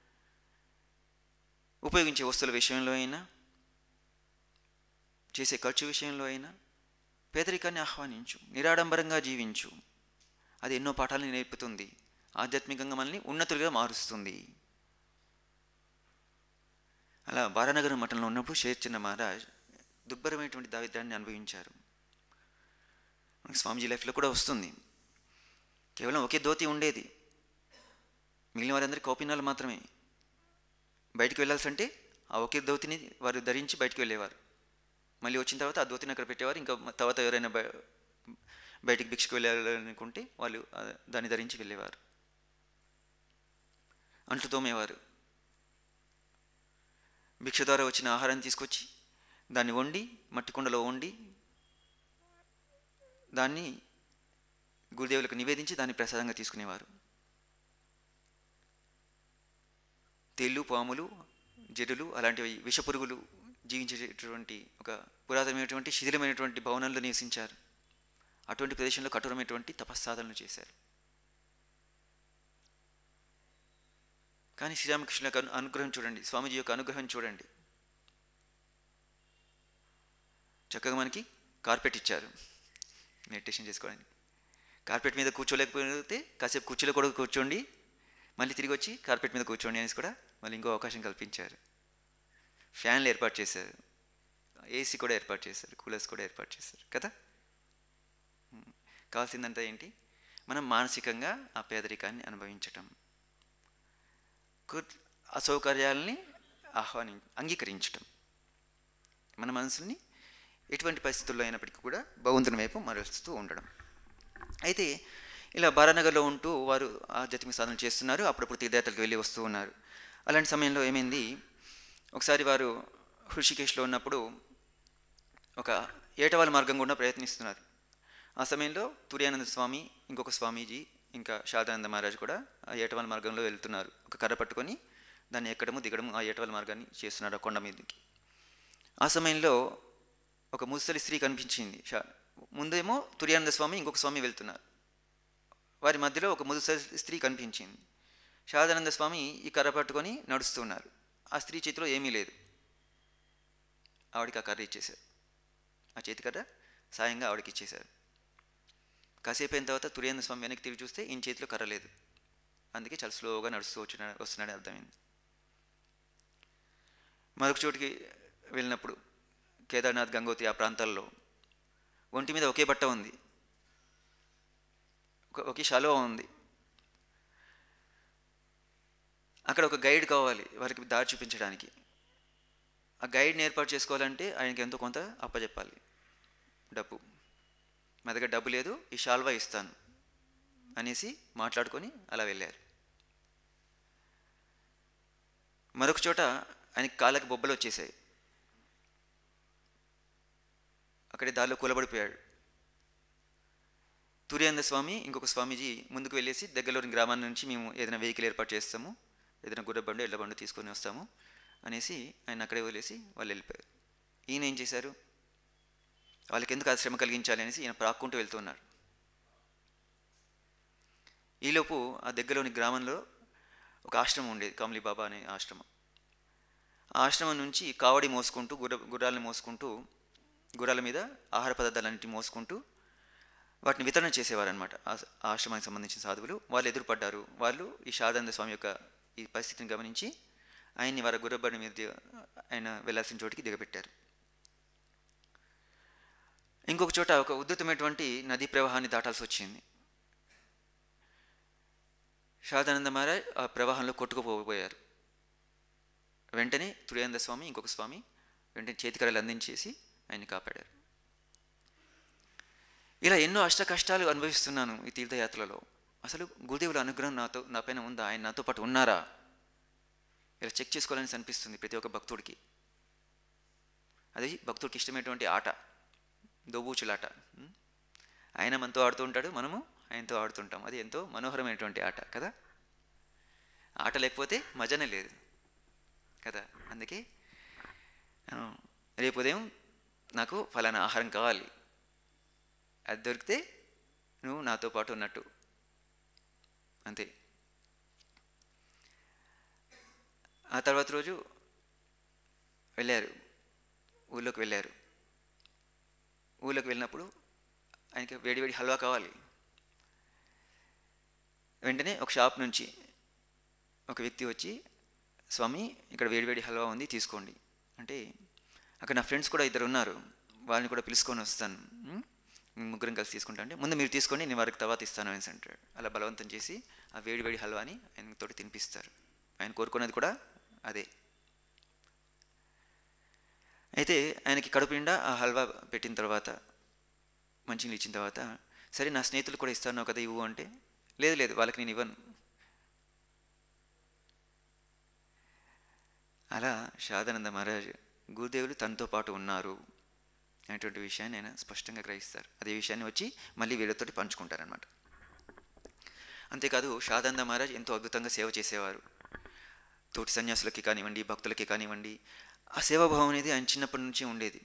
ఉపయోగించే వస్తువుల విషయంలో అయినా చేసే ఖర్చు విషయంలో అయినా పేదరికాన్ని ఆహ్వానించు నిరాడంబరంగా జీవించు అది ఎన్నో పాఠాలను నేర్పుతుంది ఆధ్యాత్మికంగా మనల్ని ఉన్నతులుగా మారుస్తుంది అలా బారానగరం మఠంలో ఉన్నప్పుడు షేర్చంద్ర మహారాజ్ దుర్భరమైనటువంటి దారిద్ర్యాన్ని అనుభవించారు మనకి స్వామీజీ లైఫ్లో కూడా వస్తుంది కేవలం ఒకే ధోతి ఉండేది మిగిలిన వారందరికీ కౌపినాలు మాత్రమే బయటికి వెళ్ళాల్సి అంటే ఆ ఒకే ధోతిని వారు ధరించి బయటికి వెళ్ళేవారు మళ్ళీ వచ్చిన తర్వాత ఆ ధోతిని అక్కడ పెట్టేవారు ఇంకా తర్వాత ఎవరైనా బయ బయటికి భిక్షకు వెళ్ళాలనుకుంటే వాళ్ళు ఆ దాన్ని ధరించి వెళ్ళేవారు అంట్లు తోమేవారు భిక్ష ద్వారా వచ్చిన ఆహారాన్ని తీసుకొచ్చి దాన్ని వండి మట్టి కుండలో వండి దాన్ని గురుదేవులకు నివేదించి దాన్ని ప్రసాదంగా తీసుకునేవారు తేళ్ళు పాములు జెరులు అలాంటివి విషపురుగులు జీవించేటటువంటి ఒక పురాతనమైనటువంటి శిథిలమైనటువంటి భవనంలో నివసించారు అటువంటి ప్రదేశంలో కఠోరమైనటువంటి తపస్సాధనలు చేశారు కానీ శ్రీరామకృష్ణ యొక్క అను- అనుగ్రహం చూడండి స్వామీజీ యొక్క అనుగ్రహం చూడండి చక్కగా మనకి కార్పెట్ ఇచ్చారు మెడిటేషన్ చేసుకోవడానికి కార్పెట్ మీద కూర్చోలేకపోతే కాసేపు కుర్చీలో కూడా కూర్చోండి మళ్ళీ తిరిగి వచ్చి కార్పెట్ మీద కూర్చోండి అనేసి కూడా మళ్ళీ ఇంకో అవకాశం కల్పించారు ఫ్యాన్లు ఏర్పాటు చేశారు ఏసీ కూడా ఏర్పాటు చేశారు కూలర్స్ కూడా ఏర్పాటు చేశారు కదా ఉమ్. కావాల్సిందంతా ఏంటి మనం మానసికంగా ఆ పేదరికాన్ని అనుభవించటం కు- అసౌకర్యాలని ఆహ్వాని అంగీకరించటం మన మనసుని ఎటువంటి పరిస్థితుల్లో అయినప్పటికీ కూడా భగవంతుని వైపు మరలుస్తూ ఉండడం అయితే ఇలా బారానగర్లో ఉంటూ వారు ఆధ్యాత్మిక సాధన చేస్తున్నారు అప్పుడప్పుడు తీర్థయాత్రలకు వెళ్ళి వస్తూ ఉన్నారు అలాంటి సమయంలో ఏమైంది ఒకసారి వారు హృషికేశ్లో ఉన్నప్పుడు ఒక ఏటవాల మార్గం కూడా ప్రయత్నిస్తున్నారు ఆ సమయంలో తుర్యానంద స్వామి ఇంకొక స్వామీజీ ఇంకా శారదానంద మహారాజ్ కూడా ఆ ఏటవాల మార్గంలో వెళ్తున్నారు ఒక కర్ర పట్టుకొని దాన్ని ఎక్కడము దిగడము ఆ ఏటవాల మార్గాన్ని చేస్తున్నారు ఆ కొండ మీదకి ఆ సమయంలో ఒక ముసలి స్త్రీ కనిపించింది షా ముందేమో తుర్యానంద స్వామి ఇంకొక స్వామి వెళ్తున్నారు వారి మధ్యలో ఒక ముదుస స్త్రీ కనిపించింది శారదానంద స్వామి ఈ కర్ర పట్టుకొని నడుస్తున్నారు ఆ స్త్రీ చేతిలో ఏమీ లేదు ఆవిడకి ఆ కర్ర ఇచ్చేశారు ఆ చేతి కర్ర సాయంగా ఆవిడకి ఇచ్చేశారు కాసేపు అయిన తర్వాత తుర్యానంద స్వామి వెనక్కి తిరిగి చూస్తే ఈయన చేతిలో కర్ర లేదు అందుకే చాలా స్లోగా నడుస్తూ వచ్చిన వస్తున్నాడని అర్థమైంది మరొక చోటికి వెళ్ళినప్పుడు కేదార్నాథ్ గంగోత్రి ఆ ప్రాంతాల్లో ఒంటి మీద ఒకే బట్ట ఉంది ఒక- ఒకే శాలువా ఉంది అక్కడ ఒక గైడ్ కావాలి వారికి దారి చూపించడానికి ఆ గైడ్ని ఏర్పాటు చేసుకోవాలంటే ఆయనకి ఎంతో కొంత అప్పచెప్పాలి డబ్బు మా దగ్గర డబ్బు లేదు ఈ శాల్వా ఇస్తాను అనేసి మాట్లాడుకొని అలా వెళ్ళారు మరొక చోట ఆయనకి కాళ్ళకి బొబ్బలు వచ్చేసాయి అక్కడే దారిలో కూలబడిపోయాడు తుర్యాంద స్వామి ఇంకొక స్వామీజీ ముందుకు వెళ్ళేసి దగ్గరలోని గ్రామాల నుంచి మేము ఏదైనా వెహికల్ ఏర్పాటు చేస్తాము ఏదైనా గుర్ర బండి ఎడ్ల బండి తీసుకొని వస్తాము అనేసి ఆయన అక్కడే వదిలేసి వాళ్ళు వెళ్ళిపోయారు ఈయన ఏం చేశారు వాళ్ళకి ఎందుకు అది శ్రమ కలిగించాలి అనేసి ఈయన ప్రాక్కుంటూ వెళ్తున్నారు ఈలోపు ఆ దగ్గరలోని గ్రామంలో ఒక ఆశ్రమం ఉండేది కమలి బాబా అనే ఆశ్రమం ఆ ఆశ్రమం నుంచి కావడి మోసుకుంటూ గుర్ర గుర్రాలను మోసుకుంటూ గుర్రాల మీద ఆహార పదార్థాలన్నింటినీ మోసుకుంటూ వాటిని వితరణ చేసేవారనమాట ఆ ఆ ఆశ్రమానికి సంబంధించిన సాధువులు వాళ్ళు ఎదురుపడ్డారు వాళ్ళు ఈ శారదానంద స్వామి యొక్క ఈ పరిస్థితిని గమనించి ఆయన్ని వారి గుర్రబండి మీద దిగ- ఆయన వెళ్ళాల్సిన చోటికి దిగబెట్టారు ఇంకొక చోట ఒక ఉద్ధృతమైనటువంటి నదీ ప్రవాహాన్ని దాటాల్సి వచ్చింది శారదానంద మహారాజ్ ఆ ప్రవాహంలో కొట్టుకుపోబోయారు వెంటనే తుర్యాంద స్వామి ఇంకొక స్వామి వెంటనే చేతికరలు అందించేసి ఆయన్ని కాపాడారు ఇలా ఎన్నో అష్ట కష్టాలు అనుభవిస్తున్నాను ఈ తీర్థయాత్రలలో అసలు గురుదేవుల అనుగ్రహం నాతో నా పైన ఉందా ఆయన నాతో పాటు ఉన్నారా ఇలా చెక్ చేసుకోవాలని అనిపిస్తుంది ప్రతి ఒక్క భక్తుడికి అది భక్తుడికి ఇష్టమైనటువంటి ఆట దోబూచులాట ఉం? ఆయన మనతో ఆడుతూ ఉంటాడు మనము ఆయనతో ఆడుతుంటాం అది ఎంతో మనోహరమైనటువంటి ఆట కదా ఆట లేకపోతే మజనే లేదు కదా అందుకే ఆ, రేపు ఉదయం నాకు ఫలానా ఆహారం కావాలి అది దొరికితే నువ్వు నాతో పాటు ఉన్నట్టు అంతే ఆ తర్వాత రోజు వెళ్ళారు ఊళ్ళోకి వెళ్ళారు ఊళ్ళోకి వెళ్ళినప్పుడు ఆయనకి వేడి వేడి హల్వా కావాలి వెంటనే ఒక షాప్ నుంచి ఒక వ్యక్తి వచ్చి స్వామి ఇక్కడ వేడివేడి హల్వా ఉంది తీసుకోండి అంటే అక్కడ నా ఫ్రెండ్స్ కూడా ఇద్దరు ఉన్నారు వాళ్ళని కూడా పిలుచుకొని వస్తాను ఉం? మేము ముగ్గురం కలిసి తీసుకుంటా అంటే ముందు మీరు తీసుకోండి నేను వారికి తర్వాత ఇస్తాను అనేసి అంటాడు అలా బలవంతం చేసి ఆ వేడి వేడి హల్వాని ఆయన తోటి తినిపిస్తారు ఆయన కోరుకున్నది కూడా అదే అయితే ఆయనకి కడుపు నిండా ఆ హల్వా పెట్టిన తర్వాత మంచినీళ్ళు ఇచ్చిన తర్వాత సరే నా స్నేహితులు కూడా ఇస్తాను కదా ఇవ్వు అంటే లేదు లేదు వాళ్ళకి నేను ఇవ్వను అలా శారదానంద మహారాజ్ గురుదేవులు తనతో పాటు ఉన్నారు అనేటువంటి విషయాన్ని ఆయన స్పష్టంగా గ్రహిస్తారు అదే విషయాన్ని వచ్చి మళ్ళీ వీళ్ళతోటి పంచుకుంటారనమాట అంతేకాదు శారదానంద మహారాజ్ ఎంతో అద్భుతంగా సేవ చేసేవారు తోటి సన్యాసులకి కానివ్వండి భక్తులకి కానివ్వండి ఆ సేవాభావం అనేది ఆయన చిన్నప్పటి నుంచి ఉండేది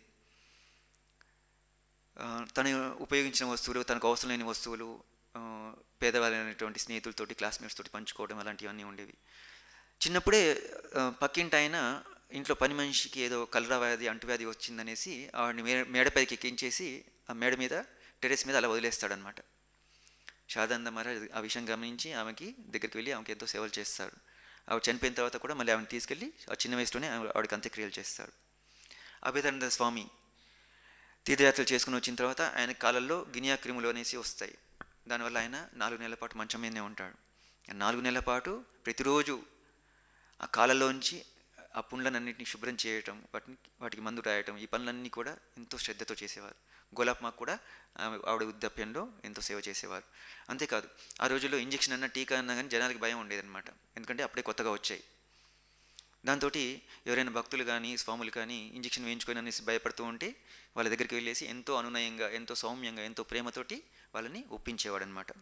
ఆ, తను ఉపయోగించిన వస్తువులు తనకు అవసరం లేని వస్తువులు ఆ, పేదవాళ్ళైనటువంటి స్నేహితులతోటి క్లాస్మేట్స్ తోటి పంచుకోవడం అలాంటివన్నీ ఉండేవి చిన్నప్పుడే ఆ, పక్కింటి ఆయన ఇంట్లో పని మనిషికి ఏదో కలరా వ్యాధి అంటువ్యాధి వచ్చిందనేసి ఆవిడని మే మేడపైకి ఎక్కించేసి ఆ మేడ మీద టెరెస్ మీద అలా వదిలేస్తాడనమాట శారదానంద మహారాజ్ ఆ విషయం గమనించి ఆమెకి దగ్గరికి వెళ్ళి ఆమెకి ఎంతో సేవలు చేస్తాడు ఆవిడ చనిపోయిన తర్వాత కూడా మళ్ళీ ఆమెను తీసుకెళ్ళి ఆ చిన్న వయసులోనే ఆవిడ- ఆవిడకి అంత్యక్రియలు చేస్తాడు అభేదానంద స్వామి తీర్థయాత్రలు చేసుకుని వచ్చిన తర్వాత ఆయన కాలంలో గినియా క్రిములు అనేసి వస్తాయి దానివల్ల ఆయన నాలుగు నెలల పాటు మంచం మీదనే ఉంటాడు ఆ నాలుగు నెలల పాటు ప్రతిరోజు ఆ కాలంలోంచి ఆ పుండ్లన్నింటినీ శుభ్రం చేయటం వాటిని వాటికి మందు రాయటం ఈ పనులన్నీ కూడా ఎంతో శ్రద్ధతో చేసేవారు గోలాప్ మాకు కూడా ఆమె ఆవిడ వృద్ధాప్యంలో ఎంతో సేవ చేసేవారు అంతేకాదు ఆ రోజుల్లో ఇంజక్షన్ అన్న టీకా అన్నా కానీ జనాలకి భయం ఉండేదన్నమాట ఎందుకంటే అప్పుడే కొత్తగా వచ్చాయి దాంతో ఎవరైనా భక్తులు కానీ స్వాములు కానీ ఇంజక్షన్ వేయించుకొని అనేసి భయపడుతూ ఉంటే వాళ్ళ దగ్గరికి వెళ్ళేసి ఎంతో అనునయంగా ఎంతో సౌమ్యంగా ఎంతో ప్రేమతోటి వాళ్ళని ఒప్పించేవాడనమాట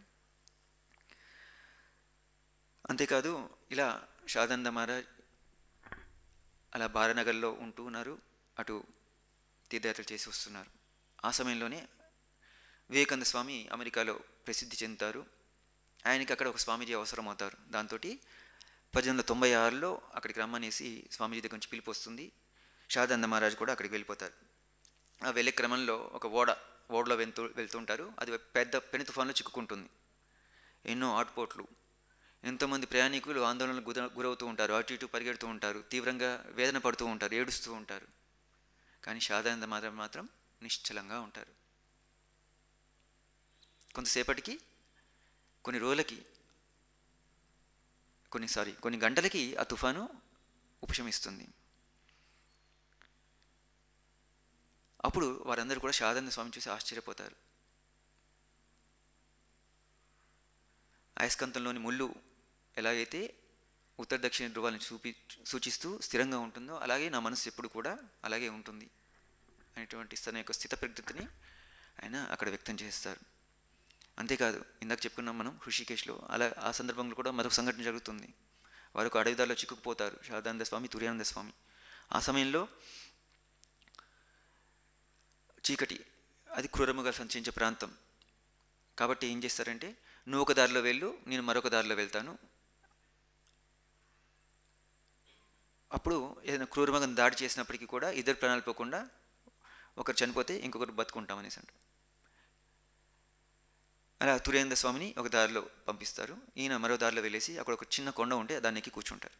అంతేకాదు ఇలా షాదంద మహారాజ్ అలా బారానగర్లో ఉంటూ ఉన్నారు అటు తీర్థయాత్రలు చేసి వస్తున్నారు ఆ సమయంలోనే వివేకానంద స్వామి అమెరికాలో ప్రసిద్ధి చెందుతారు ఆయనకి అక్కడ ఒక స్వామీజీ అవసరం అవుతారు దాంతో పద్దెనిమిది వందల తొంభై ఆరులో అక్కడికి రమ్మనేసి స్వామీజీ దగ్గర నుంచి పిలుపు వస్తుంది షాదానంద మహారాజ్ కూడా అక్కడికి వెళ్ళిపోతారు ఆ వెళ్ళే క్రమంలో ఒక ఓడ ఓడలో వెళ్తూ వెళ్తుంటారు అది పెద్ద పెను తుఫాన్లో చిక్కుకుంటుంది ఎన్నో ఆటుపోట్లు ఎంతోమంది ప్రయాణికులు ఆందోళనకు గుర గురవుతూ ఉంటారు అటు ఇటు పరిగెడుతూ ఉంటారు తీవ్రంగా వేదన పడుతూ ఉంటారు ఏడుస్తూ ఉంటారు కానీ షాదానంద మాత్రం మాత్రం నిశ్చలంగా ఉంటారు కొంతసేపటికి కొన్ని రోజులకి కొన్ని సారీ కొన్ని గంటలకి ఆ తుఫాను ఉపశమిస్తుంది అప్పుడు వారందరూ కూడా షాదానంద స్వామిని చూసి ఆశ్చర్యపోతారు అయస్కాంతంలోని ముళ్ళు ఎలాగైతే ఉత్తర దక్షిణ ధ్రువాలను చూపి సూచిస్తూ స్థిరంగా ఉంటుందో అలాగే నా మనసు ఎప్పుడు కూడా అలాగే ఉంటుంది అనేటువంటి తన యొక్క స్థిత ప్రకృతిని ఆయన అక్కడ వ్యక్తం చేస్తారు అంతేకాదు ఇందాక చెప్పుకున్నాం మనం హృషికేశ్లో అలా ఆ సందర్భంలో కూడా మరొక సంఘటన జరుగుతుంది వారు ఒక అడవిదారిలో చిక్కుకుపోతారు శారదానంద స్వామి తుర్యానంద స్వామి ఆ సమయంలో చీకటి అది క్రూరముగా సంచరించే ప్రాంతం కాబట్టి ఏం చేస్తారంటే నువ్వు ఒక దారిలో వెళ్ళు నేను మరొక దారిలో వెళ్తాను అప్పుడు ఏదైనా క్రూరముగా దాడి చేసినప్పటికీ కూడా ఇద్దరు ప్రాణాలు పోకుండా ఒకరు చనిపోతే ఇంకొకరు బతుకుంటాం అనేసి అంటారు అలా తురేంద్ర స్వామిని ఒక దారిలో పంపిస్తారు ఈయన మరో దారిలో వెళ్ళేసి అక్కడ ఒక చిన్న కొండ ఉంటే దాన్ని ఎక్కి కూర్చుంటారు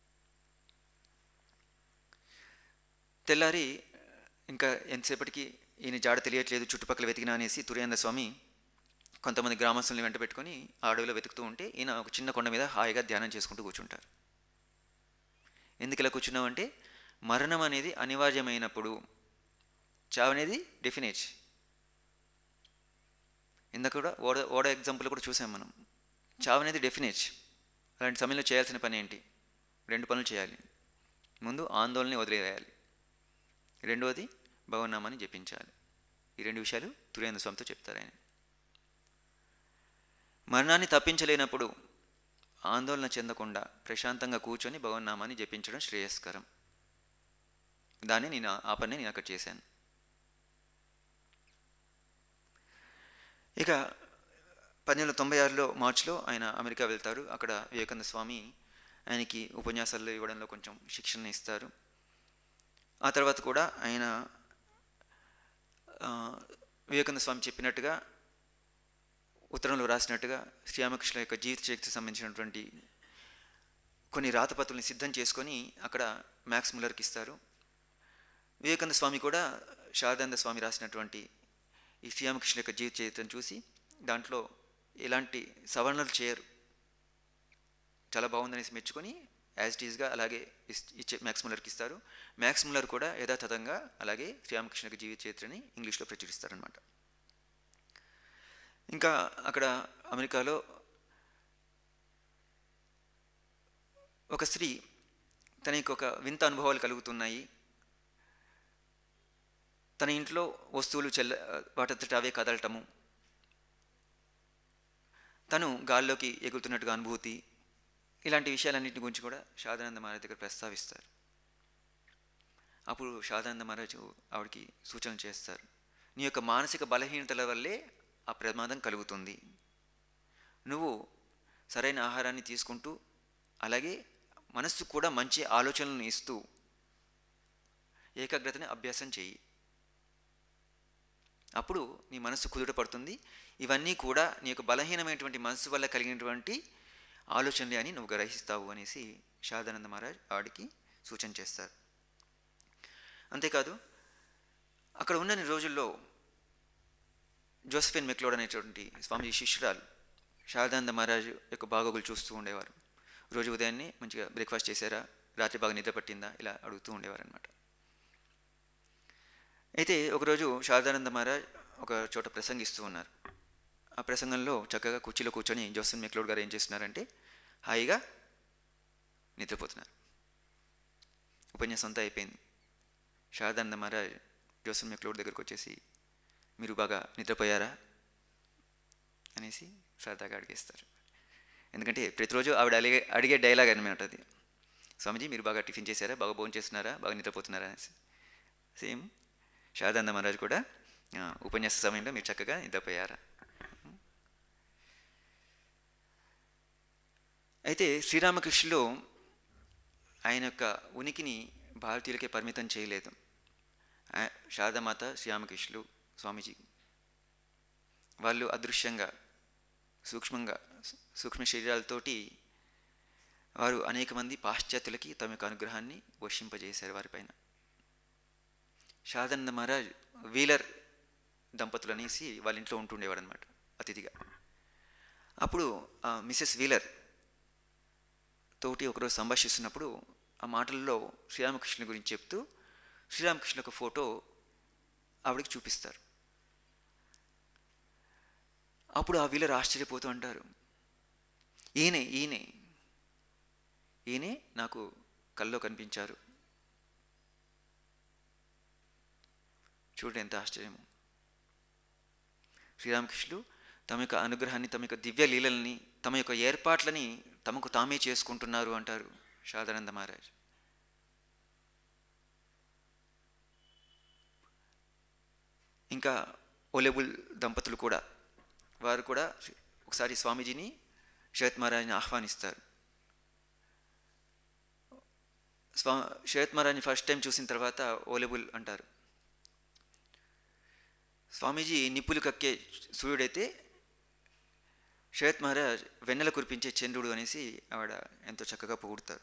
తెల్లారి ఇంకా ఎంతసేపటికి ఈయన జాడ తెలియట్లేదు చుట్టుపక్కల వెతికినా అనేసి తురేంద్ర స్వామి కొంతమంది గ్రామస్తుల్ని వెంట పెట్టుకొని ఆ అడవిలో వెతుకుతూ ఉంటే ఈయన ఒక చిన్న కొండ మీద హాయిగా ధ్యానం చేసుకుంటూ కూర్చుంటారు ఎందుకు ఇలా కూర్చున్నామంటే మరణం అనేది అనివార్యమైనప్పుడు చావు అనేది డెఫినేట్ ఇందాక కూడా ఓడ ఓడ ఎగ్జాంపుల్ కూడా చూసాం మనం చావు అనేది డెఫినేట్ అలాంటి సమయంలో చేయాల్సిన పని ఏంటి రెండు పనులు చేయాలి ముందు ఆందోళన వదిలేయాలి రెండవది భవనామాన్ని జపించాలి ఈ రెండు విషయాలు తురేంద్ర స్వామితో చెప్తారు ఆయన మరణాన్ని తప్పించలేనప్పుడు ఆందోళన చెందకుండా ప్రశాంతంగా కూర్చొని భగవన్నామాన్ని జపించడం శ్రేయస్కరం దాన్ని నేను ఆ పని నేను అక్కడ చేశాను ఇక పద్దెనిమిది వందల తొంభై ఆరులో మార్చిలో ఆయన అమెరికా వెళ్తారు అక్కడ వివేకానంద స్వామి ఆయనకి ఉపన్యాసాలు ఇవ్వడంలో కొంచెం శిక్షణ ఇస్తారు ఆ తర్వాత కూడా ఆయన ఆ, వివేకానంద స్వామి చెప్పినట్టుగా ఉత్తరంలో రాసినట్టుగా శ్రీరామకృష్ణ యొక్క జీవిత చరిత్రకు సంబంధించినటువంటి కొన్ని రాతపత్రుల్ని సిద్ధం చేసుకొని అక్కడ మ్యాక్స్ ముల్లర్కి ఇస్తారు వివేకానంద స్వామి కూడా శారదానంద స్వామి రాసినటువంటి ఈ శ్రీరామకృష్ణ యొక్క జీవిత చరిత్రను చూసి దాంట్లో ఎలాంటి సవరణలు చేయరు చాలా బాగుందనేసి మెచ్చుకొని యాజ్ ఇట్ ఈస్గా అలాగే ఇస్- ఇచ్చే మ్యాక్స్ ముల్లర్కి ఇస్తారు మ్యాక్స్ ముల్లర్ కూడా యథాతథంగా అలాగే శ్రీరామకృష్ణ యొక్క జీవిత చరిత్రని ఇంగ్లీష్లో ప్రచురిస్తారనమాట ఇంకా అక్కడ అమెరికాలో ఒక స్త్రీ తనకి ఒక వింత అనుభవాలు కలుగుతున్నాయి తన ఇంట్లో వస్తువులు చెల్ల వాటంతట అవే కదలటము తను గాల్లోకి ఎగురుతున్నట్టుగా అనుభూతి ఇలాంటి విషయాలన్నింటి గురించి కూడా షాదానంద మహారాజ్ దగ్గర ప్రస్తావిస్తారు అప్పుడు షాదానంద మహారాజు ఆవిడకి సూచనలు చేస్తారు నీ యొక్క మానసిక బలహీనతల వల్లే ఆ ప్రమాదం కలుగుతుంది నువ్వు సరైన ఆహారాన్ని తీసుకుంటూ అలాగే మనస్సు కూడా మంచి ఆలోచనలను ఇస్తూ ఏకాగ్రతని అభ్యాసం చేయి అప్పుడు నీ మనస్సు కుదుట పడుతుంది ఇవన్నీ కూడా నీ యొక్క బలహీనమైనటువంటి మనస్సు వల్ల కలిగినటువంటి ఆలోచనలే అని నువ్వు గ్రహిస్తావు అనేసి షాదానంద మహారాజ్ ఆవిడికి సూచన చేస్తారు అంతేకాదు అక్కడ ఉన్న రోజుల్లో జోసఫిన్ మెక్లోడ్ అనేటువంటి స్వామి శిష్యురాలు శారదానంద మహారాజు యొక్క బాగోగులు చూస్తూ ఉండేవారు రోజు ఉదయాన్నే మంచిగా బ్రేక్ఫాస్ట్ చేశారా రాత్రి బాగా నిద్ర పట్టిందా ఇలా అడుగుతూ ఉండేవారు అనమాట అయితే ఒకరోజు శారదానంద మహారాజ్ ఒక చోట ప్రసంగిస్తూ ఉన్నారు ఆ ప్రసంగంలో చక్కగా కుర్చీలో కూర్చొని జోసఫ్ మెక్లోడ్ గారు ఏం చేస్తున్నారంటే హాయిగా నిద్రపోతున్నారు ఉపన్యాసం అంతా అయిపోయింది శారదానంద మహారాజ్ జోసఫ్ మెక్లోడ్ దగ్గరకు వచ్చేసి మీరు బాగా నిద్రపోయారా అనేసి సరదాగా అడిగేస్తారు ఎందుకంటే ప్రతిరోజు ఆవిడ అడిగే అడిగే డైలాగ్ అనమాట అది స్వామిజీ మీరు బాగా టిఫిన్ చేశారా బాగా భోజనం చేస్తున్నారా బాగా నిద్రపోతున్నారా అనేసి సేమ్ శారదానంద మహారాజ్ కూడా ఆ, ఉపన్యాస సమయంలో మీరు చక్కగా నిద్రపోయారా అయితే శ్రీరామకృష్ణులు ఆయన యొక్క ఉనికిని భారతీయులకే పరిమితం చేయలేదు ఆ- శారదామాత శ్రీరామకృష్ణులు స్వామీజీ వాళ్ళు అదృశ్యంగా సూక్ష్మంగా సూ- సూక్ష్మ శరీరాలతోటి వారు అనేక మంది పాశ్చాత్యులకి తమ యొక్క అనుగ్రహాన్ని వర్షింపజేశారు వారిపైన శారదానంద మహారాజ్ వీలర్ దంపతులు అనేసి వాళ్ళ ఇంట్లో ఉంటుండేవాడు అనమాట అతిథిగా అప్పుడు ఆ మిసెస్ వీలర్ తోటి ఒకరోజు సంభాషిస్తున్నప్పుడు ఆ మాటల్లో శ్రీరామకృష్ణ గురించి చెప్తూ శ్రీరామకృష్ణ ఒక ఫోటో ఆవిడకి చూపిస్తారు అప్పుడు ఆ వీలర్ ఆశ్చర్యపోతూ అంటారు ఈయనే ఈయనే ఈయనే నాకు కల్లో కనిపించారు చూడండి ఎంత ఆశ్చర్యము శ్రీరామకృష్ణులు తమ యొక్క అనుగ్రహాన్ని తమ యొక్క దివ్య లీలల్ని తమ యొక్క ఏర్పాట్లని తమకు తామే చేసుకుంటున్నారు అంటారు శారదానంద మహారాజ్ ఇంకా ఒలెబుల్ దంపతులు కూడా వారు కూడా ఒకసారి స్వామీజీని శరత్ మహారాజ్ని ఆహ్వానిస్తారు స్వా శరత్ మహారాజ్ని ఫస్ట్ టైం చూసిన తర్వాత ఓలెబుల్ అంటారు స్వామీజీ నిప్పులు కక్కే సూర్యుడైతే శరత్ మహారాజ్ వెన్నెల కురిపించే చంద్రుడు అనేసి ఆవిడ ఎంతో చక్కగా పొగుడతారు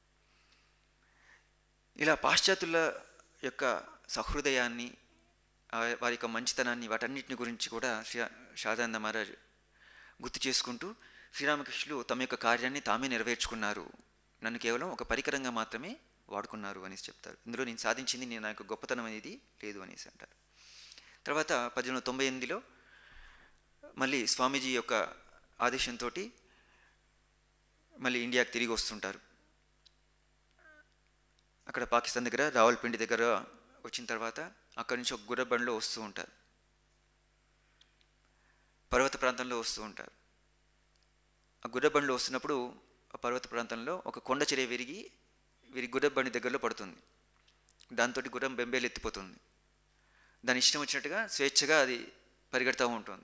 ఇలా పాశ్చాత్యుల యొక్క సహృదయాన్ని ఆ వారి యొక్క మంచితనాన్ని వాటన్నిటిని గురించి కూడా శ్రీ శారదానంద మహారాజ్ గుర్తు చేసుకుంటూ శ్రీరామకృష్ణులు తమ యొక్క కార్యాన్ని తామే నెరవేర్చుకున్నారు నన్ను కేవలం ఒక పరికరంగా మాత్రమే వాడుకున్నారు అనేసి చెప్తారు ఇందులో నేను సాధించింది నేను నా యొక్క గొప్పతనం అనేది లేదు అనేసి అంటారు తర్వాత పద్దెనిమిది వందల తొంభై ఎనిమిదిలో మళ్ళీ స్వామీజీ యొక్క ఆదేశంతో మళ్ళీ ఇండియాకి తిరిగి వస్తుంటారు అక్కడ పాకిస్తాన్ దగ్గర రావల్పిండి దగ్గర వచ్చిన తర్వాత అక్కడి నుంచి ఒక గుర్ర బండిలో వస్తూ ఉంటారు పర్వత ప్రాంతంలో వస్తూ ఉంటారు ఆ గుర్ర బండిలో వస్తున్నప్పుడు ఆ పర్వత ప్రాంతంలో ఒక కొండ చెరే విరిగి వీరి గుర్ర బండి దగ్గరలో పడుతుంది దాంతో గుర్రం బెంబేలు ఎత్తిపోతుంది దాని ఇష్టం వచ్చినట్టుగా స్వేచ్ఛగా అది పరిగెడతా ఉంటుంది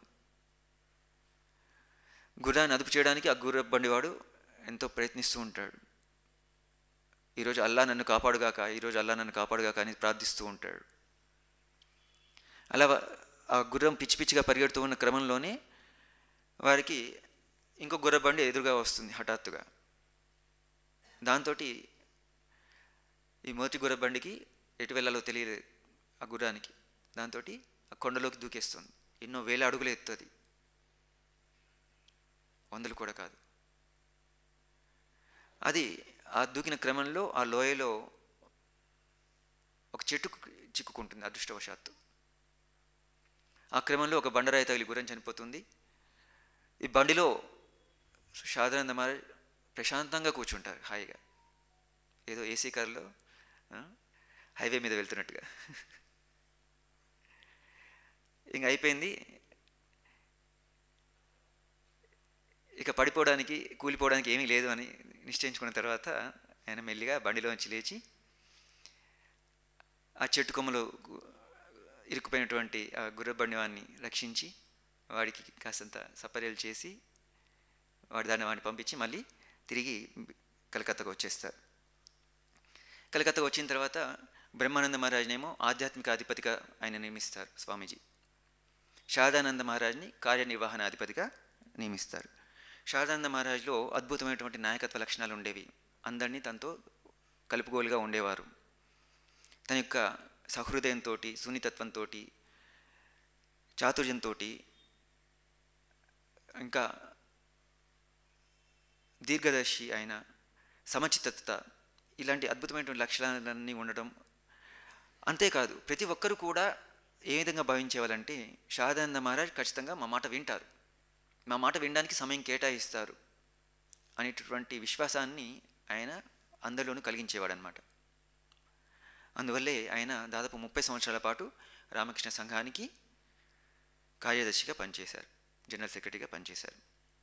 గుర్రాన్ని అదుపు చేయడానికి ఆ గుర్ర బండివాడు ఎంతో ప్రయత్నిస్తూ ఉంటాడు ఈరోజు అల్లా నన్ను కాపాడుగాక ఈరోజు అల్లా నన్ను కాపాడుగాక అని ప్రార్థిస్తూ ఉంటాడు అలా వా- ఆ గుర్రం పిచ్చి పిచ్చిగా పరిగెడుతూ ఉన్న క్రమంలోనే వారికి ఇంకో గుర్ర బండి ఎదురుగా వస్తుంది హఠాత్తుగా దాంతో ఈ మొదటి గుర్ర బండికి ఎటు వెళ్ళాలో తెలియలేదు ఆ గుర్రానికి దాంతో ఆ కొండలోకి దూకేస్తుంది ఎన్నో వేల అడుగులు ఎత్తుంది వందలు కూడా కాదు అది ఆ దూకిన క్రమంలో ఆ లోయలో ఒక చెట్టుకు చిక్కుకుంటుంది అదృష్టవశాత్తు ఆ క్రమంలో ఒక బండరాయి తగిలి గుర్రం చనిపోతుంది ఈ బండిలో సాధారణ మరి ప్రశాంతంగా కూర్చుంటారు హాయిగా ఏదో ఏసీ కార్లో ఆ, హైవే మీద వెళ్తున్నట్టుగా ఇంక అయిపోయింది ఇక పడిపోవడానికి కూలిపోవడానికి ఏమీ లేదు అని నిశ్చయించుకున్న తర్వాత ఆయన మెల్లిగా బండిలోంచి లేచి ఆ చెట్టు కొమ్మలో గు- ఇరుక్కుపోయినటువంటి ఆ గుర్రబండి వాడిని రక్షించి వాడికి కాస్తంత సపర్యలు చేసి వాడి దాన్ని వాడిని పంపించి మళ్ళీ తిరిగి కలకత్తాకు వచ్చేస్తారు కలకత్తాకు వచ్చిన తర్వాత బ్రహ్మానంద మహారాజ్నేమో ఆధ్యాత్మిక అధిపతిగా ఆయన నియమిస్తారు స్వామీజీ శారదానంద మహారాజ్ని కార్యనిర్వహణ అధిపతిగా నియమిస్తారు శారదానంద మహారాజ్లో అద్భుతమైనటువంటి నాయకత్వ లక్షణాలు ఉండేవి అందరినీ తనతో కలుపుగోలుగా ఉండేవారు తన యొక్క సహృదయంతో సున్నితత్వంతో చాతుర్యంతో ఇంకా దీర్ఘదర్శి అయిన సమచిత్తత ఇలాంటి అద్భుతమైనటువంటి లక్షణాలన్నీ ఉండడం అంతేకాదు ప్రతి ఒక్కరు కూడా ఏ విధంగా భావించేవాళ్ళంటే షాదానంద మహారాజ్ ఖచ్చితంగా మా మాట వింటారు మా మాట వినడానికి సమయం కేటాయిస్తారు అనేటటువంటి విశ్వాసాన్ని ఆయన అందరిలోనూ కలిగించేవాడు అనమాట అందువల్లే ఆయన దాదాపు ముప్పై సంవత్సరాల పాటు రామకృష్ణ సంఘానికి కార్యదర్శిగా పనిచేశారు జనరల్ సెక్రటరీగా పనిచేశారు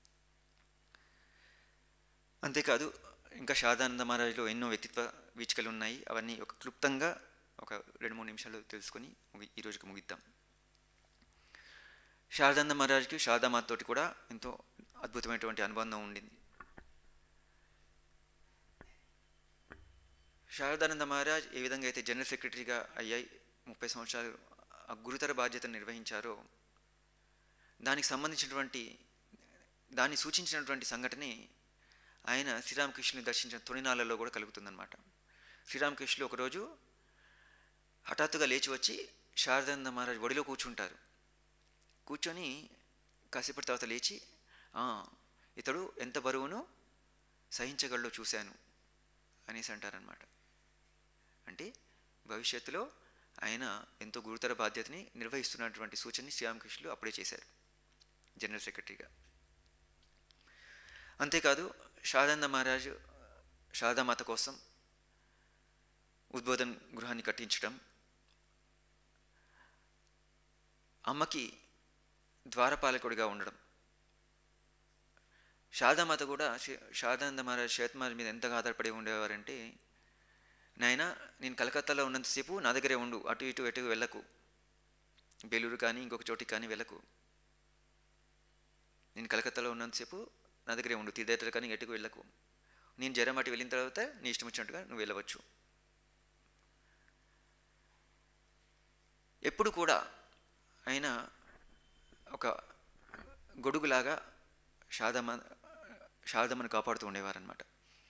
అంతేకాదు ఇంకా శారదానంద మహారాజులో ఎన్నో వ్యక్తిత్వ వీచికలు ఉన్నాయి అవన్నీ ఒక క్లుప్తంగా ఒక రెండు మూడు నిమిషాలు తెలుసుకొని ముగి ఈ రోజుకి ముగిద్దాం శారదానంద మహారాజ్కి శారదామాతతోటి కూడా ఎంతో అద్భుతమైనటువంటి అనుబంధం ఉండింది శారదానంద మహారాజ్ ఏ విధంగా అయితే జనరల్ సెక్రటరీగా అయ్యాయి ముప్పై సంవత్సరాలు ఆ గురుతర బాధ్యతను నిర్వహించారో దానికి సంబంధించినటువంటి దాన్ని సూచించినటువంటి సంఘటనే ఆయన శ్రీరామకృష్ణుని దర్శించిన తొలినాళ్ళలో కూడా కలుగుతుందన్నమాట శ్రీరామకృష్ణులు ఒకరోజు హఠాత్తుగా లేచి వచ్చి శారదానంద మహారాజ్ ఒడిలో కూర్చుంటారు కూర్చొని కాసేపటి తర్వాత లేచి "ఆ, ఇతడు ఎంత బరువును సహించగలడో చూశాను అనేసి అంటారనమాట అంటే భవిష్యత్తులో ఆయన ఎంతో గురుతర బాధ్యతని నిర్వహిస్తున్నటువంటి సూచనని శ్రీరామకృష్ణులు అప్పుడే చేశారు జనరల్ సెక్రటరీగా అంతేకాదు శారదానంద మహారాజు శారదామాత కోసం ఉద్బోధన్ గృహాన్ని కట్టించడం అమ్మకి ద్వారపాలకుడిగా ఉండడం శారదామాత కూడా శే- శారదానంద మహారాజ్ శరత్మహారాజ్ మీద ఎంతగా ఆధారపడి ఉండేవారంటే నాయన నేను కలకత్తాలో ఉన్నంతసేపు నా దగ్గరే ఉండు అటు ఇటు ఎటు వెళ్ళకు బెలూరు కానీ ఇంకొక చోటికి కానీ వెళ్ళకు నేను కలకత్తాలో ఉన్నంతసేపు నా దగ్గరే ఉండు తీర్థయాత్ర కానీ ఎటుకు వెళ్ళకు నేను జ్వరం అటు వెళ్ళిన తర్వాత నీ ఇష్టం వచ్చినట్టుగా నువ్వు వెళ్ళవచ్చు ఎప్పుడు కూడా ఆయన ఒక గొడుగులాగా శారదమ్మ శారదమ్మను కాపాడుతూ ఉండేవారనమాట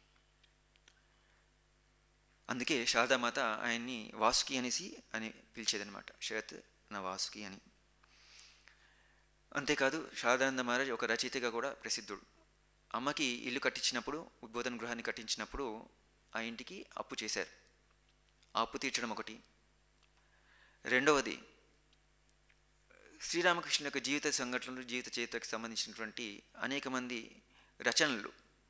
అందుకే శారదామాత ఆయన్ని వాసుకి అనేసి అని పిలిచేదనమాట శరత్ నా వాసుకి అని అంతేకాదు శారదానంద మహారాజ్ ఒక రచయితగా కూడా ప్రసిద్ధుడు అమ్మకి ఇల్లు కట్టించినప్పుడు ఉద్బోధన గృహాన్ని కట్టించినప్పుడు ఆ ఇంటికి అప్పు చేశారు ఆ అప్పు తీర్చడం ఒకటి రెండవది శ్రీరామకృష్ణ యొక్క జీవిత సంఘటనలు జీవిత చరిత్రకు సంబంధించినటువంటి అనేక మంది రచనలు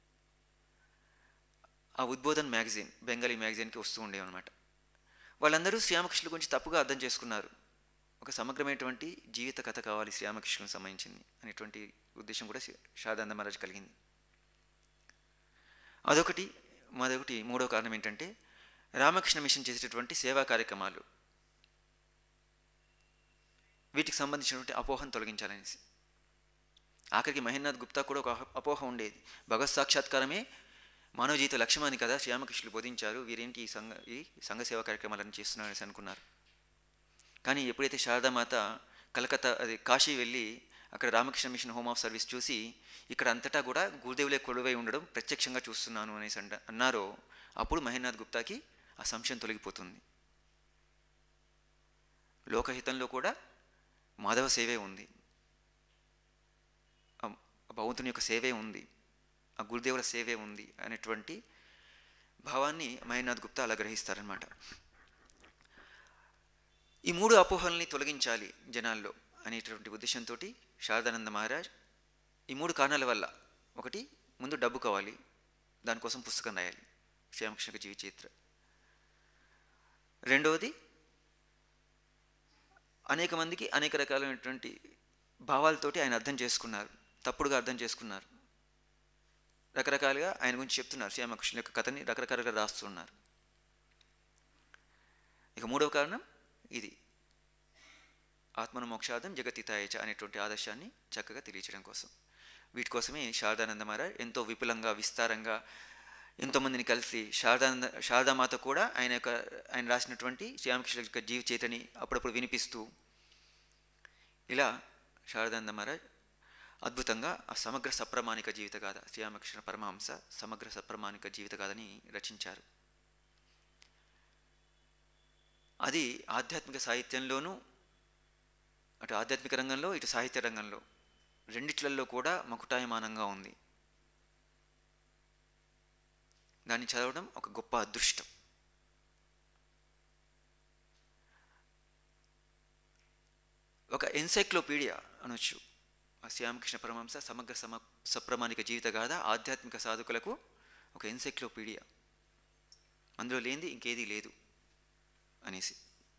ఆ ఉద్బోధన్ మ్యాగజైన్ బెంగాలీ మ్యాగజైన్కి వస్తూ ఉండేవి అనమాట వాళ్ళందరూ శ్రీరామకృష్ణుల గురించి తప్పుగా అర్థం చేసుకున్నారు ఒక సమగ్రమైనటువంటి జీవిత కథ కావాలి శ్రీరామకృష్ణులకు సంబంధించింది అనేటువంటి ఉద్దేశం కూడా శ్రీ- శారదానంద మహారాజ్ కలిగింది అదొకటి మరొకటి మూడో కారణం ఏంటంటే రామకృష్ణ మిషన్ చేసేటటువంటి సేవా కార్యక్రమాలు వీటికి సంబంధించినటువంటి అపోహను తొలగించాలనేసి ఆఖరికి మహేంద్రనాథ్ గుప్తా కూడా ఒక అహ- అపోహ ఉండేది భగవత్ సాక్షాత్కారమే మానవ జీవిత లక్ష్యమని కదా శ్రీరామకృష్ణులు బోధించారు వీరేంటి ఈ సంఘ ఈ సంఘ సేవా కార్యక్రమాలను చేస్తున్నారని అనుకున్నారు కానీ ఎప్పుడైతే శారదామాత కలకత్తా అది కాశీ వెళ్ళి అక్కడ Ramakrishna Mission Home of Service చూసి ఇక్కడ అంతటా కూడా గురుదేవులే కొలువై ఉండడం ప్రత్యక్షంగా చూస్తున్నాను అనేసి అంట అన్నారో అప్పుడు మహేంద్రనాథ్ గుప్తాకి ఆ సంశయం తొలగిపోతుంది లోకహితంలో కూడా మాధవ సేవే ఉంది ఆ భగవంతుని యొక్క సేవే ఉంది ఆ గురుదేవుల సేవే ఉంది అనేటువంటి భావాన్ని మహేంద్రనాథ్ గుప్తా అలా గ్రహిస్తారనమాట ఈ మూడు అపోహల్ని తొలగించాలి జనాల్లో అనేటువంటి ఉద్దేశంతో శారదానంద మహారాజ్ ఈ మూడు కారణాల వల్ల ఒకటి ముందు డబ్బు కావాలి దానికోసం పుస్తకం రాయాలి శ్రీరామకృష్ణ జీవి చరిత్ర రెండవది అనేక మందికి అనేక రకాలైనటువంటి భావాలతోటి ఆయన అర్థం చేసుకున్నారు తప్పుడుగా అర్థం చేసుకున్నారు రకరకాలుగా ఆయన గురించి చెప్తున్నారు శ్రీరామకృష్ణ యొక్క కథని రకరకాలుగా రాస్తున్నారు ఇక మూడవ కారణం ఇది ఆత్మను మోక్షాదం జగతితాయచ అనేటువంటి ఆదర్శాన్ని చక్కగా తెలియచేయడం కోసం వీటి కోసమే శారదానంద మహారాజ్ ఎంతో విపులంగా విస్తారంగా ఎంతోమందిని కలిసి శారదానంద శారదామాత కూడా ఆయన యొక్క ఆయన రాసినటువంటి శ్రీరామకృష్ణ యొక్క జీవ చేతని అప్పుడప్పుడు వినిపిస్తూ ఇలా శారదానంద మహారాజ్ అద్భుతంగా ఆ సమగ్ర సప్రమాణిక జీవిత గాథ శ్రీరామకృష్ణ పరమహంస సమగ్ర సప్రమాణిక జీవిత గాథని రచించారు అది ఆధ్యాత్మిక సాహిత్యంలోనూ అటు ఆధ్యాత్మిక రంగంలో ఇటు సాహిత్య రంగంలో రెండిట్లలో కూడా మకుటాయమానంగా ఉంది దాన్ని చదవడం ఒక గొప్ప అదృష్టం ఒక ఎన్సైక్లోపీడియా అనొచ్చు ఆ శ్రీరామకృష్ణ పరమహంస సమగ్ర సమ సప్రమాణిక జీవిత గాథ ఆధ్యాత్మిక సాధకులకు ఒక ఎన్సైక్లోపీడియా అందులో లేనిది ఇంకేదీ లేదు అనేసి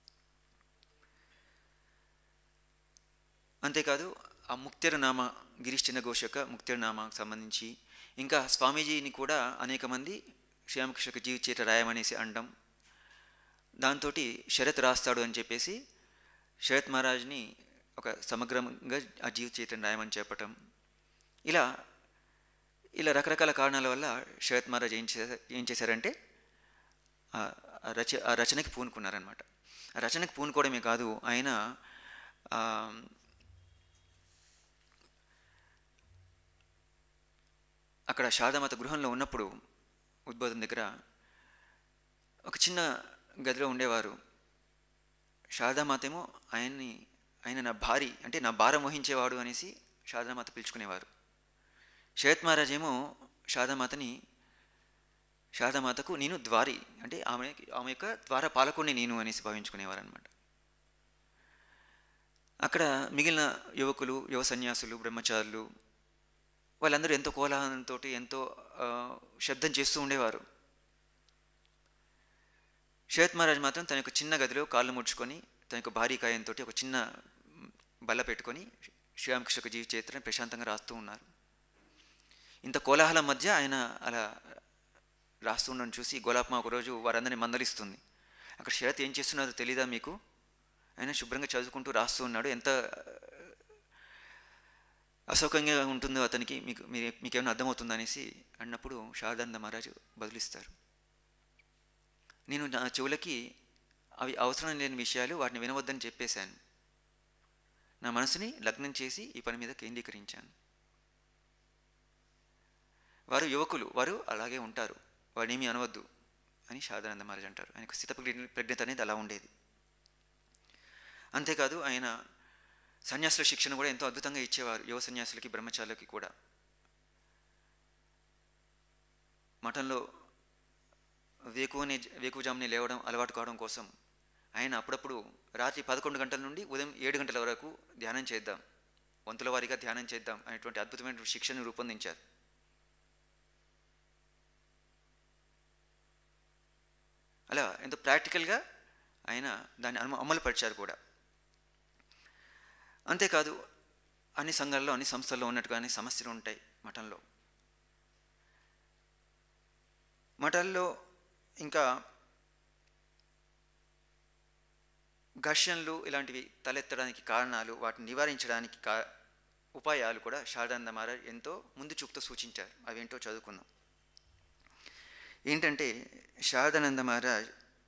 అంతేకాదు ఆ ముక్తిరనామ గిరీష్ చంద్ర ఘోష్ యొక్క ముక్తిరనామాకు సంబంధించి ఇంకా స్వామీజీని కూడా అనేక మంది శ్రీరామకృష్ణకు జీవిచేట రాయమనేసి అనడం దాంతో శరత్ రాస్తాడు అని చెప్పేసి శరత్ మహారాజ్ని ఒక సమగ్రంగా ఆ జీవిత చైతన్యం రాయమని చెప్పటం ఇలా ఇలా రకరకాల కారణాల వల్ల శరత్ మహారాజ్ ఏం చేశారు ఏం చేశారంటే ఆ ఆ రచ ఆ రచనకి పూనుకున్నారనమాట ఆ రచనకి పూనుకోవడమే కాదు ఆయన ఆ, అక్కడ శారదామాత గృహంలో ఉన్నప్పుడు ఉద్బోధం దగ్గర ఒక చిన్న గదిలో ఉండేవారు శారదామాత ఏమో ఆయన్ని ఆయన నా భారీ అంటే నా భారం వహించేవాడు అనేసి శారదామాత పిలుచుకునేవారు శరత్ మహారాజ్ ఏమో శారదామాతని శారదామాతకు నేను ద్వారి అంటే ఆమె ఆమె యొక్క ద్వార పాలకుడిని నేను అనేసి భావించుకునేవారు అనమాట అక్కడ మిగిలిన యువకులు యువ సన్యాసులు బ్రహ్మచారులు వాళ్ళందరూ ఎంతో కోలాహలంతో ఎంతో ఆ, శబ్దం చేస్తూ ఉండేవారు శరత్ మహారాజ్ మాత్రం తన యొక్క చిన్న గదిలో కాళ్ళు ముడుచుకొని తన యొక్క భారీ కాయంతో ఒక చిన్న బల్ల పెట్టుకొని శ్రీరామకృష్ణ యొక్క జీవిత చరిత్రని ప్రశాంతంగా రాస్తూ ఉన్నారు ఇంత కోలాహలం మధ్య ఆయన అలా రాస్తూ ఉండడం చూసి గోలాప్మా ఒకరోజు వారందరినీ మందలిస్తుంది అక్కడ శరత్ ఏం చేస్తున్నారో తెలీదా మీకు ఆయన శుభ్రంగా చదువుకుంటూ రాస్తూ ఉన్నాడు ఎంత అసౌకర్యంగా ఉంటుందో అతనికి మీకు మీరు మీకేమైనా అర్థమవుతుందా అనేసి అన్నప్పుడు శారదానంద మహారాజు బదులిస్తారు నేను నా చెవులకి అవి అవసరం లేని విషయాలు వాటిని వినవద్దని చెప్పేశాను నా మనసుని లగ్నం చేసి ఈ పని మీద కేంద్రీకరించాను వారు యువకులు వారు అలాగే ఉంటారు వాడేమీ అనవద్దు అని శారదానంద మహారాజ్ అంటారు ఆయనకు స్థిత ప్రజ్ఞ- ప్రజ్ఞత అనేది అలా ఉండేది అంతేకాదు ఆయన సన్యాసుల శిక్షణ కూడా ఎంతో అద్భుతంగా ఇచ్చేవారు యువ సన్యాసులకి బ్రహ్మచారులకి కూడా మఠంలో వేకువని వేకువజాముని లేవడం అలవాటు కావడం కోసం ఆయన అప్పుడప్పుడు రాత్రి పదకొండు గంటల నుండి ఉదయం ఏడు గంటల వరకు ధ్యానం చేద్దాం వంతుల వారీగా ధ్యానం చేద్దాం అనేటువంటి అద్భుతమైన శిక్షను రూపొందించారు అలా ఎంతో ప్రాక్టికల్గా ఆయన దాన్ని అమ అమలుపరిచారు కూడా అంతేకాదు అన్ని సంఘాల్లో అన్ని సంస్థల్లో ఉన్నట్టుగానే సమస్యలు ఉంటాయి మఠంలో మఠాల్లో ఇంకా ఘర్షణలు ఇలాంటివి తలెత్తడానికి కారణాలు వాటిని నివారించడానికి కా ఉపాయాలు కూడా శారదానంద మహారాజ్ ఎంతో ముందు చూపుతో సూచించారు అవేంటో చదువుకుందాం ఏంటంటే శారదానంద మహారాజ్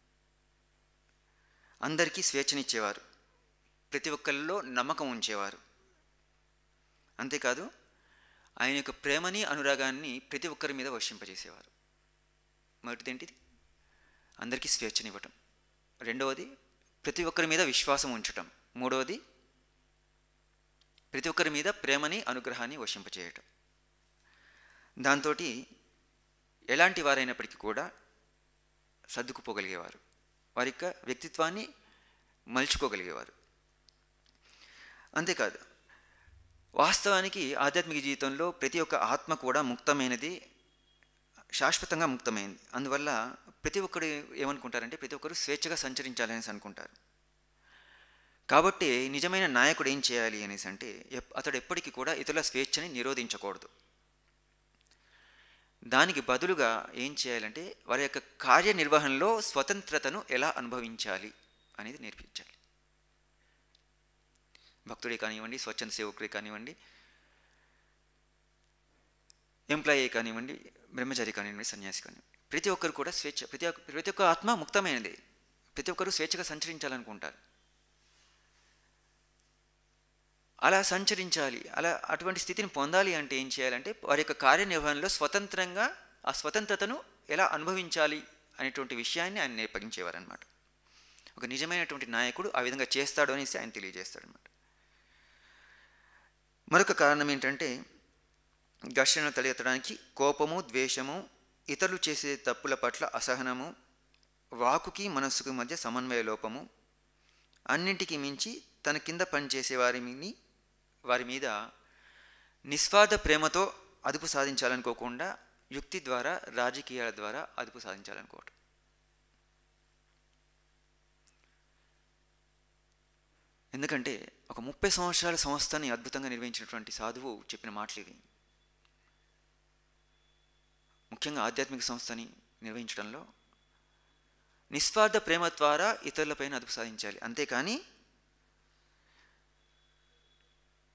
అందరికీ స్వేచ్ఛనిచ్చేవారు ప్రతి ఒక్కరిలో నమ్మకం ఉంచేవారు అంతేకాదు ఆయన యొక్క ప్రేమని అనురాగాన్ని ప్రతి ఒక్కరి మీద వర్షింపజేసేవారు మొదటిది ఏంటిది అందరికీ స్వేచ్ఛనివ్వటం రెండవది ప్రతి ఒక్కరి మీద విశ్వాసం ఉంచటం మూడవది ప్రతి ఒక్కరి మీద ప్రేమని అనుగ్రహాన్ని వర్షింపచేయటం దాంతో ఎలాంటి వారైనప్పటికీ కూడా సర్దుకుపోగలిగేవారు వారి యొక్క వ్యక్తిత్వాన్ని మలుచుకోగలిగేవారు అంతేకాదు వాస్తవానికి ఆధ్యాత్మిక జీవితంలో ప్రతి ఒక్క ఆత్మ కూడా ముక్తమైనది శాశ్వతంగా ముక్తమైంది అందువల్ల ప్రతి ఒక్కరు ఏమనుకుంటారంటే ప్రతి ఒక్కరు స్వేచ్ఛగా సంచరించాలనేసి అనుకుంటారు కాబట్టి నిజమైన నాయకుడు ఏం చేయాలి అనేసి అంటే ఎప్- అతడు ఎప్పటికీ కూడా ఇతరుల స్వేచ్ఛని నిరోధించకూడదు దానికి బదులుగా ఏం చేయాలంటే వారి యొక్క కార్యనిర్వహణలో స్వతంత్రతను ఎలా అనుభవించాలి అనేది నేర్పించాలి భక్తుడే కానివ్వండి స్వచ్ఛంద సేవకుడే కానివ్వండి ఎంప్లాయీ కానివ్వండి బ్రహ్మచారి కానివ్వండి సన్యాసి కానివ్వండి ప్రతి ఒక్కరు కూడా స్వేచ్ఛ ప్రతి ఒక్క ప్రతి ఒక్క ఆత్మ ముక్తమైనది ప్రతి ఒక్కరు స్వేచ్ఛగా సంచరించాలనుకుంటారు అలా సంచరించాలి అలా అటువంటి స్థితిని పొందాలి అంటే ఏం చేయాలంటే వారి యొక్క కార్యనిర్వహణలో స్వతంత్రంగా ఆ స్వతంత్రతను ఎలా అనుభవించాలి అనేటువంటి విషయాన్ని ఆయన నేర్పగించేవారనమాట ఒక నిజమైనటువంటి నాయకుడు ఆ విధంగా చేస్తాడు అనేసి ఆయన తెలియజేస్తాడు అనమాట మరొక కారణం ఏంటంటే ఘర్షణ తలెత్తడానికి కోపము ద్వేషము ఇతరులు చేసే తప్పుల పట్ల అసహనము వాకుకి మనస్సుకి మధ్య సమన్వయ లోపము అన్నింటికి మించి తన కింద పనిచేసే వారిని వారి మీద నిస్వార్థ ప్రేమతో అదుపు సాధించాలనుకోకుండా యుక్తి ద్వారా రాజకీయాల ద్వారా అదుపు సాధించాలనుకోవటం ఎందుకంటే ఒక ముప్పై సంవత్సరాల సంస్థని అద్భుతంగా నిర్వహించినటువంటి సాధువు చెప్పిన మాటలు ఇవి ముఖ్యంగా ఆధ్యాత్మిక సంస్థని నిర్వహించడంలో నిస్వార్థ ప్రేమ ద్వారా ఇతరులపైన అదుపు సాధించాలి అంతేకాని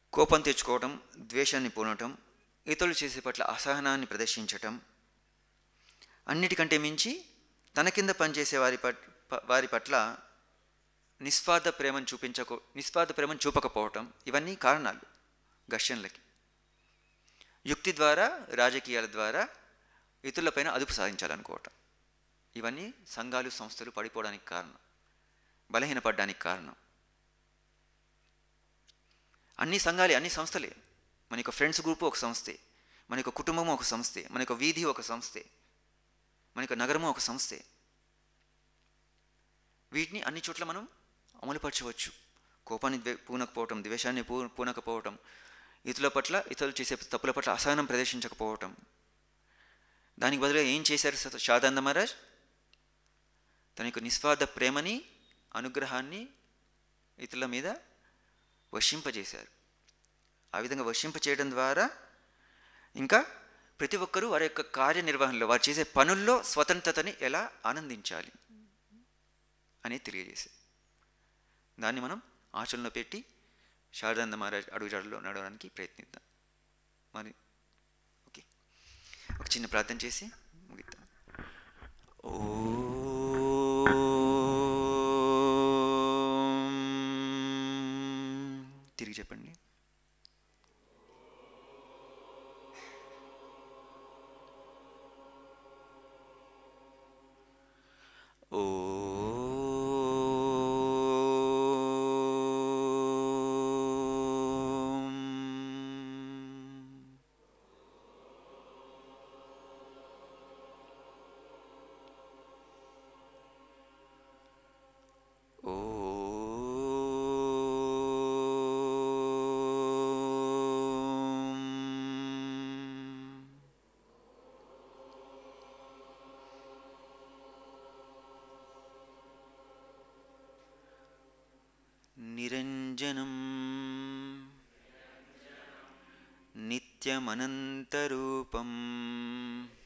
కోపం తెచ్చుకోవటం ద్వేషాన్ని పూనటం ఇతరులు చేసే పట్ల అసహనాన్ని ప్రదర్శించటం అన్నిటికంటే మించి తన కింద పనిచేసే వారి పట్ ప- వారి పట్ల నిస్వార్థ ప్రేమను చూపించక నిస్వార్థ ప్రేమను చూపకపోవటం ఇవన్నీ కారణాలు ఘర్షణలకి యుక్తి ద్వారా రాజకీయాల ద్వారా ఇతరులపైన అదుపు సాధించాలనుకోవటం ఇవన్నీ సంఘాలు సంస్థలు పడిపోవడానికి కారణం బలహీనపడడానికి కారణం అన్ని సంఘాలే అన్ని సంస్థలే మన యొక్క ఫ్రెండ్స్ గ్రూపు ఒక సంస్థే మన యొక్క కుటుంబము ఒక సంస్థే మన యొక్క వీధి ఒక సంస్థే మన యొక్క నగరము ఒక సంస్థే వీటిని అన్ని చోట్ల మనం అమలుపరచవచ్చు కోపాన్ని ద్వే పూనకపోవటం ద్వేషాన్ని పూ పూనకపోవటం ఇతరుల పట్ల ఇతరులు చేసే తప్పుల పట్ల అసహనం ప్రదర్శించకపోవటం దానికి బదులుగా ఏం చేశారు సత- షాదానంద మహారాజ్ తన యొక్క నిస్వార్థ ప్రేమని అనుగ్రహాన్ని ఇతరుల మీద వర్షింపజేశారు ఆ విధంగా వర్షింపచేయడం ద్వారా ఇంకా ప్రతి ఒక్కరూ వారి యొక్క కార్యనిర్వహణలో వారు చేసే పనుల్లో స్వతంత్రతని ఎలా ఆనందించాలి అనేది తెలియజేశారు దాన్ని మనం ఆచరణలో పెట్టి శారదానంద మహారాజ్ అడుగుజాడలో నడవడానికి ప్రయత్నిద్దాం మరి ఓకే ఒక చిన్న ప్రార్థన చేసి ముగిద్దాం ఓం. తిరిగి చెప్పండి ఓం. ఓం. నిరంజనం నిత్యమనంతరూపం